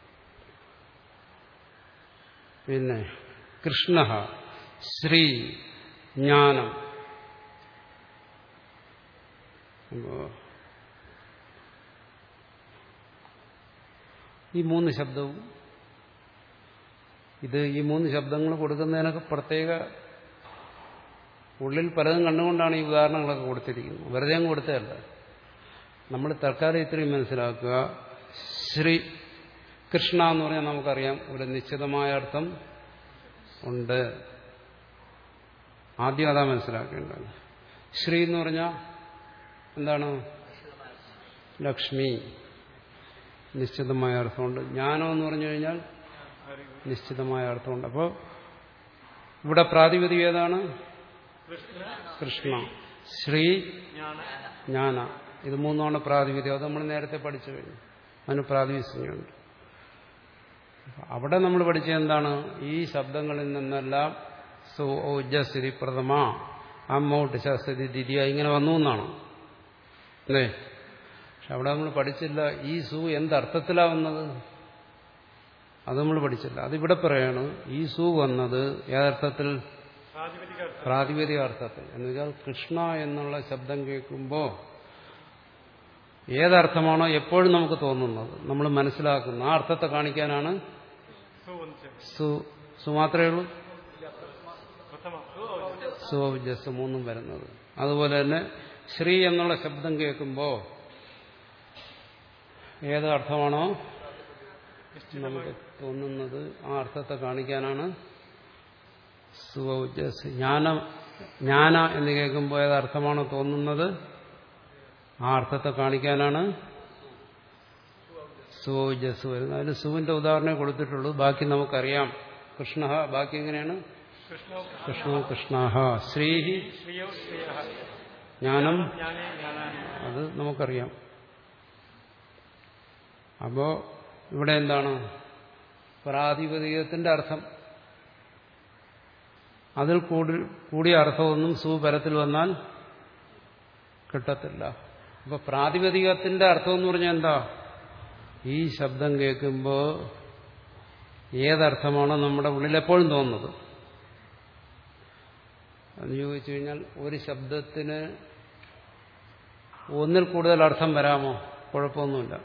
പിന്നെ കൃഷ്ണ ശ്രീ ജ്ഞാനം അപ്പോ ഈ മൂന്ന് ശബ്ദവും ഇത് ഈ മൂന്ന് ശബ്ദങ്ങൾ കൊടുക്കുന്നതിനൊക്കെ പ്രത്യേക ഉള്ളിൽ പലതും കണ്ടുകൊണ്ടാണ് ഈ ഉദാഹരണങ്ങളൊക്കെ കൊടുത്തിരിക്കുന്നത് വെറുതെ അങ്ങ് കൊടുത്തതല്ല നമ്മൾ തൽക്കാലം ഇത്രയും മനസ്സിലാക്കുക ശ്രീ കൃഷ്ണ എന്ന് പറഞ്ഞാൽ നമുക്കറിയാം ഒരു നിശ്ചിതമായ അർത്ഥം ഉണ്ട് ആദ്യം അതാ മനസ്സിലാക്കേണ്ടത് ശ്രീ എന്ന് പറഞ്ഞാൽ എന്താണ് ലക്ഷ്മി നിശ്ചിതമായ അർത്ഥമുണ്ട് ജ്ഞാനം എന്ന് പറഞ്ഞു കഴിഞ്ഞാൽ നിശ്ചിതമായ അർത്ഥമുണ്ട് അപ്പോൾ ഇവിടെ പ്രാതിപതിക ഏതാണ് കൃഷ്ണ കൃഷ്ണ ശ്രീ ജ്ഞാന ജ്ഞാന ഇത് മൂന്നാണ് പ്രാതിപതികം അത് നമ്മൾ നേരത്തെ പഠിച്ചു കഴിഞ്ഞു അതിന് പ്രാതിപതികമുണ്ട് അവിടെ നമ്മൾ പഠിച്ചത് എന്താണ് ഈ ശബ്ദങ്ങളിൽ നിന്നെല്ലാം സു ഓജസ്ഥിതി പ്രഥമ അമ്മൗട്ട് ശാസ്തി ദ്വിതീയ ഇങ്ങനെ വന്നു എന്നാണ് അല്ലേ പക്ഷെ അവിടെ നമ്മൾ പഠിച്ചില്ല ഈ സു എന്തർത്ഥത്തിലാ വന്നത് അത് നമ്മൾ പഠിച്ചില്ല അതിവിടെ പറയാണ് ഈ സു വന്നത് ഏതർത്ഥത്തിൽ പ്രാതിപതിക അർത്ഥം പ്രാതിപതിക അർത്ഥത്തിൽ എന്ന് വെച്ചാൽ കൃഷ്ണ എന്നുള്ള ശബ്ദം കേൾക്കുമ്പോൾ ഏതർത്ഥമാണോ എപ്പോഴും നമുക്ക് തോന്നുന്നത് നമ്മൾ മനസ്സിലാക്കുന്ന ആ അർത്ഥത്തെ കാണിക്കാനാണ് സുവഞ്ച സു സു മാത്രമേ ഉള്ളൂ പ്രഥമ സു ജസ് മൂന്നും വരുന്നത് അതുപോലെ തന്നെ ശ്രീ എന്നുള്ള ശബ്ദം കേൾക്കുമ്പോൾ ഏത് അർത്ഥമാണോ നമുക്ക് തോന്നുന്നത് ആ അർത്ഥത്തെ കാണിക്കാനാണ് സുവൗജസ് ജ്ഞാന ജ്ഞാന എന്ന് കേൾക്കുമ്പോൾ ഏത് അർത്ഥമാണോ തോന്നുന്നത് ആ അർത്ഥത്തെ കാണിക്കാനാണ് സുവൗജസ് വരുന്നത് അതിന് സുവിന്റെ ഉദാഹരണമേ കൊടുത്തിട്ടുള്ളൂ ബാക്കി നമുക്കറിയാം കൃഷ്ണ ബാക്കി എങ്ങനെയാണ് കൃഷ്ണോ കൃഷ്ണോ കൃഷ്ണാഹ ശ്രീഹി ശ്രിയോ ശ്രിയ ജ്ഞാനം ജ്ഞാനേ ജ്ഞാനാനി അത് നമുക്കറിയാം അപ്പോ ഇവിടെ എന്താണ് പ്രാതിപതികത്തിന്റെ അർത്ഥം അതിൽ കൂടി കൂടിയ അർത്ഥമൊന്നും സുപരത്തിൽ വന്നാൽ കിട്ടത്തില്ല അപ്പൊ പ്രാതിപതികത്തിന്റെ അർത്ഥം എന്ന് പറഞ്ഞാൽ എന്താ ഈ ശബ്ദം കേൾക്കുമ്പോൾ ഏതർത്ഥമാണോ നമ്മുടെ ഉള്ളിൽ എപ്പോഴും തോന്നുന്നത് എന്ന് ചോദിച്ചു കഴിഞ്ഞാൽ ഒരു ശബ്ദത്തിന് ഒന്നിൽ കൂടുതൽ അർത്ഥം വരാമോ കുഴപ്പമൊന്നുമില്ല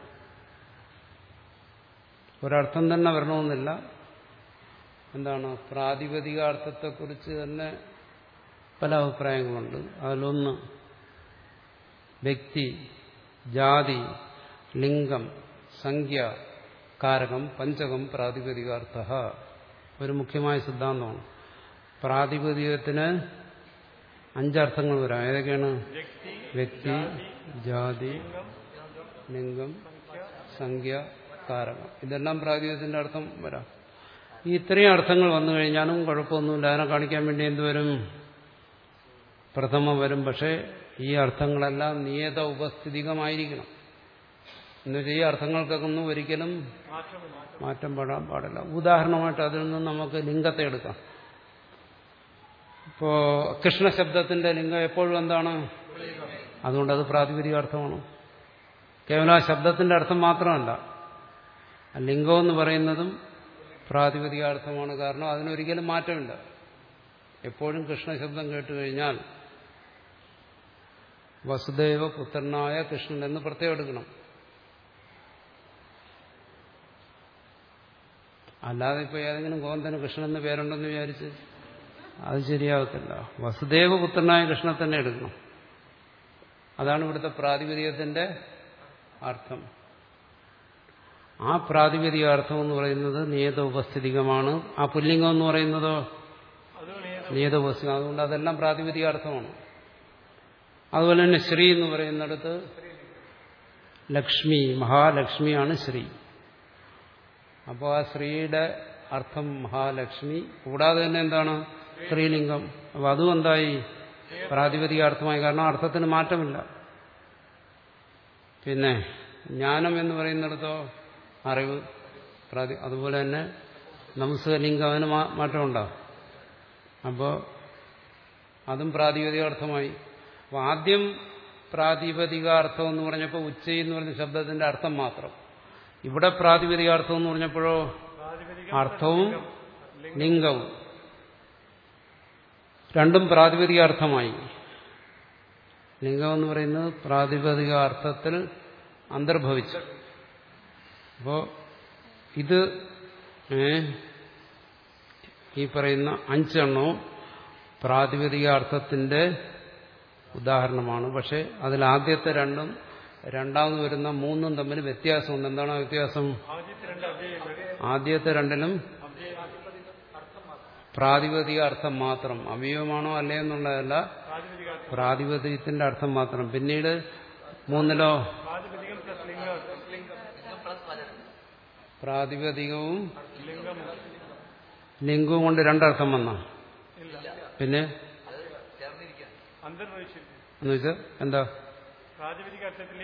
ഒരർത്ഥം തന്നെ വരണമെന്നില്ല എന്താണ് പ്രാതിപതിക അർത്ഥത്തെക്കുറിച്ച് തന്നെ പല അഭിപ്രായങ്ങളുണ്ട് അതിലൊന്ന് വ്യക്തി ജാതി ലിംഗം സംഖ്യ കാരകം പഞ്ചകം പ്രാതിപതികാർത്ഥ ഒരു മുഖ്യമായ സിദ്ധാന്തമാണ് പ്രാതിപതികത്തിന് അഞ്ചർത്ഥങ്ങൾ വരാം ഏതൊക്കെയാണ് വ്യക്തി വ്യക്തി ജാതി ലിംഗം ലിംഗം സംഖ്യ സംഖ്യ കാരകം ഇതെല്ലാം പ്രാതിപതികത്തിന്റെ അർത്ഥം വരാം ഈ ഇത്രയും അർത്ഥങ്ങൾ വന്നു കഴിഞ്ഞാലും കുഴപ്പമൊന്നുമില്ല അതിനെ കാണിക്കാൻ വേണ്ടി എന്തുവരും പ്രഥമ വരും പക്ഷേ ഈ അർത്ഥങ്ങളെല്ലാം നിയത ഉപസ്ഥിതികമായിരിക്കണം എന്നുവെച്ചാൽ ഈ അർത്ഥങ്ങൾക്കൊന്നും ഒരിക്കലും മാറ്റമില്ല മാറ്റം പാടാൻ പാടില്ല ഉദാഹരണമായിട്ട് അതിൽ നിന്ന് നമുക്ക് ലിംഗത്തെ എടുക്കാം ഇപ്പോ കൃഷ്ണശബ്ദത്തിന്റെ ലിംഗം എപ്പോഴും എന്താണ് അതുകൊണ്ട് അത് പ്രാതിപതിക അർത്ഥമാണ് കേവലം ആ ശബ്ദത്തിന്റെ അർത്ഥം മാത്രമല്ല ആ ലിംഗം എന്ന് പറയുന്നതും പ്രാതിപതികാർത്ഥമാണ് കാരണം അതിനൊരിക്കലും മാറ്റമില്ല എപ്പോഴും കൃഷ്ണശബ്ദം കേട്ട് കഴിഞ്ഞാൽ വസുദേവ പുത്രനായ കൃഷ്ണൻ എന്ന് പ്രത്യേകം എടുക്കണം അല്ലാതെ ഇപ്പൊ ഏതെങ്കിലും ഗോന്തന് കൃഷ്ണൻ എന്ന് പേരുണ്ടെന്ന് വിചാരിച്ച് അത് ശരിയാകത്തില്ല വസുദേവ പുത്രനായ കൃഷ്ണൻ തന്നെ എടുക്കണം അതാണ് ഇവിടുത്തെ പ്രാതിപതികത്തിന്റെ അർത്ഥം ആ പ്രാതിപതിക അർത്ഥം എന്ന് പറയുന്നത് നിയത ഉപസ്ഥിതികമാണ് ആ പുല്ലിംഗം എന്ന് പറയുന്നതോ നിയത ഉപസ്ഥിതികം അതുകൊണ്ട് അതെല്ലാം പ്രാതിപതിക അർത്ഥമാണ് അതുപോലെ തന്നെ ശ്രീ എന്ന് പറയുന്നിടത്ത് ലക്ഷ്മി മഹാലക്ഷ്മിയാണ് ശ്രീ അപ്പോൾ ആ സ്ത്രീയുടെ അർത്ഥം മഹാലക്ഷ്മി കൂടാതെ തന്നെ എന്താണ് സ്ത്രീലിംഗം അപ്പോൾ അതും എന്തായി പ്രാതിപതിക അർത്ഥമായി കാരണം അർത്ഥത്തിന് മാറ്റമില്ല പിന്നെ ജ്ഞാനം എന്ന് പറയുന്നിടത്തോ അറിവ് പ്രാതി അതുപോലെ തന്നെ നമസ്കലിംഗം അതിന് മാ- മാറ്റമുണ്ടാവും അപ്പോൾ അതും പ്രാതിപതിക അർത്ഥമായി അപ്പോൾ ആദ്യം പ്രാതിപതികാർത്ഥം എന്ന് പറഞ്ഞപ്പോൾ ഉച്ച എന്ന് പറഞ്ഞ ശബ്ദത്തിന്റെ അർത്ഥം മാത്രം ഇവിടെ പ്രാതിപതികാർത്ഥം എന്ന് പറഞ്ഞപ്പോഴോ അർത്ഥവും ലിംഗവും രണ്ടും പ്രാതിപതികാർത്ഥമായി ലിംഗം എന്ന് പറയുന്നത് പ്രാതിപതികാർത്ഥത്തിൽ അന്തർഭവിച്ചു അപ്പോ ഇത് ഏ, ഈ പറയുന്ന അഞ്ചെണ്ണവും പ്രാതിപതികാർത്ഥത്തിന്റെ ഉദാഹരണമാണ് പക്ഷെ അതിൽ ആദ്യത്തെ രണ്ടും രണ്ടാമത് വരുന്ന മൂന്നും തമ്മിൽ വ്യത്യാസമുണ്ട് എന്താണ് ആ വ്യത്യാസം ആദ്യത്തെ രണ്ടിലും പ്രാതിപതിക അർത്ഥം മാത്രം അവയവമാണോ അല്ലേ എന്നുള്ളതല്ല പ്രാതിപതികത്തിന്റെ അർത്ഥം മാത്രം പിന്നീട് മൂന്നിലോ പ്രാതിപതികം പ്ലസ് ലിംഗം പ്ലസ് വചനം പ്രാതിപതികവും ലിംഗം ലിംഗവും കൊണ്ട് രണ്ടർത്ഥം വന്ന പിന്നെ അത് ചേർന്നിരിക്കുകയാണ് അന്തർഭവിച്ചിരിക്കും എന്ന് വെച്ചാൽ എന്താ പ്രാതിപതിക അർത്ഥത്തിലെ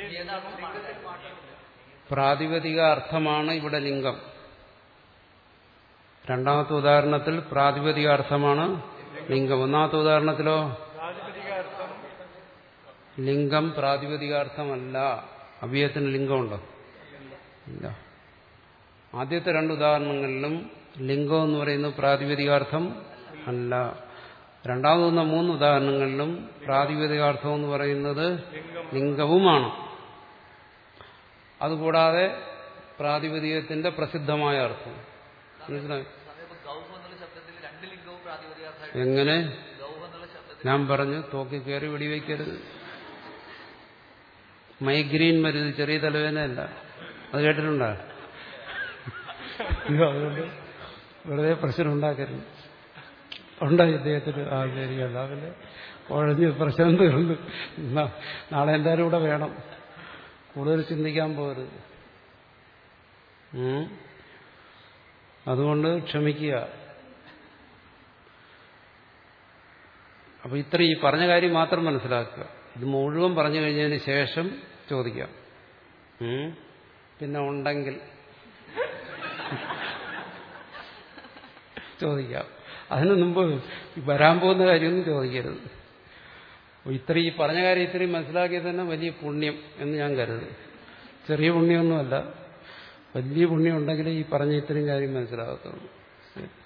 പ്രാതിപതിക അർത്ഥമാണ് ഇവിടെ ലിംഗം രണ്ടാമത്തെ ഉദാഹരണത്തിൽ പ്രാതിപതിക അർത്ഥമാണ് ലിംഗം ഒന്നാമത്തെ ഉദാഹരണത്തിലോ പ്രാതിപതിക അർത്ഥം ലിംഗം പ്രാതിപതികാർത്ഥമല്ല അവയത്തിന് ലിംഗമുണ്ടോ ഇല്ല ആദ്യത്തെ രണ്ട് ഉദാഹരണങ്ങളിലും ലിംഗം എന്ന് പറയുന്നത് പ്രാതിപതികാർത്ഥം അല്ല രണ്ടാമത് വന്ന മൂന്ന് ഉദാഹരണങ്ങളിലും പ്രാതിപതികാർത്ഥം എന്ന് പറയുന്നത് ലിംഗവുമാണ് അതുകൂടാതെ പ്രാതിപതികത്തിന്റെ പ്രസിദ്ധമായ അർത്ഥം മനസ്സിലായി സമയത്ത് ഗൗഹ എന്നുള്ള ശബ്ദത്തിൽ രണ്ട് ലിംഗവും പ്രാതിപതികാർത്ഥമായിട്ട് എങ്ങനെ ഗൗഹ എന്നുള്ള ശബ്ദത്തിൽ ഞാൻ പറഞ്ഞു തോക്കി കയറി വെടിവെക്കരുത് മൈഗ്രീൻ മരുന്ന് ചെറിയ തലവേദനയല്ല അത് കേട്ടിട്ടുണ്ടോ അയ്യോ, അതുകൊണ്ട് വെറുതെ പ്രശ്നം ഉണ്ടാക്കരുത് ഉണ്ടായി ഇദ്ദേഹത്തിന് ആ ശരിയല്ല പിന്നെ കുഴഞ്ഞ് പ്രശ്നം തീർന്നു നാ- നാളെ എന്തായാലും ഇവിടെ വേണം കൂടുതൽ ചിന്തിക്കാൻ പോകരുത് ഉം. അതുകൊണ്ട് ക്ഷമിക്കുക അപ്പൊ ഇത്ര ഈ പറഞ്ഞ കാര്യം മാത്രം മനസ്സിലാക്കുക ഇത് മുഴുവൻ പറഞ്ഞു കഴിഞ്ഞതിന് ശേഷം ചോദിക്കാം ഉം. പിന്നെ ഉണ്ടെങ്കിൽ ചോദിക്കാം അതിനു മുമ്പ് ഈ വരാൻ പോകുന്ന കാര്യമൊന്നും ചോദിക്കരുത് അപ്പൊ ഇത്ര ഈ പറഞ്ഞ കാര്യം ഇത്രയും മനസ്സിലാക്കിയത് തന്നെ വലിയ പുണ്യം എന്ന് ഞാൻ കരുതും ചെറിയ പുണ്യമൊന്നുമല്ല വലിയ പുണ്യം ഉണ്ടെങ്കിലേ ഈ പറഞ്ഞ ഇത്രയും കാര്യം മനസ്സിലാകത്തുള്ളൂ ശരി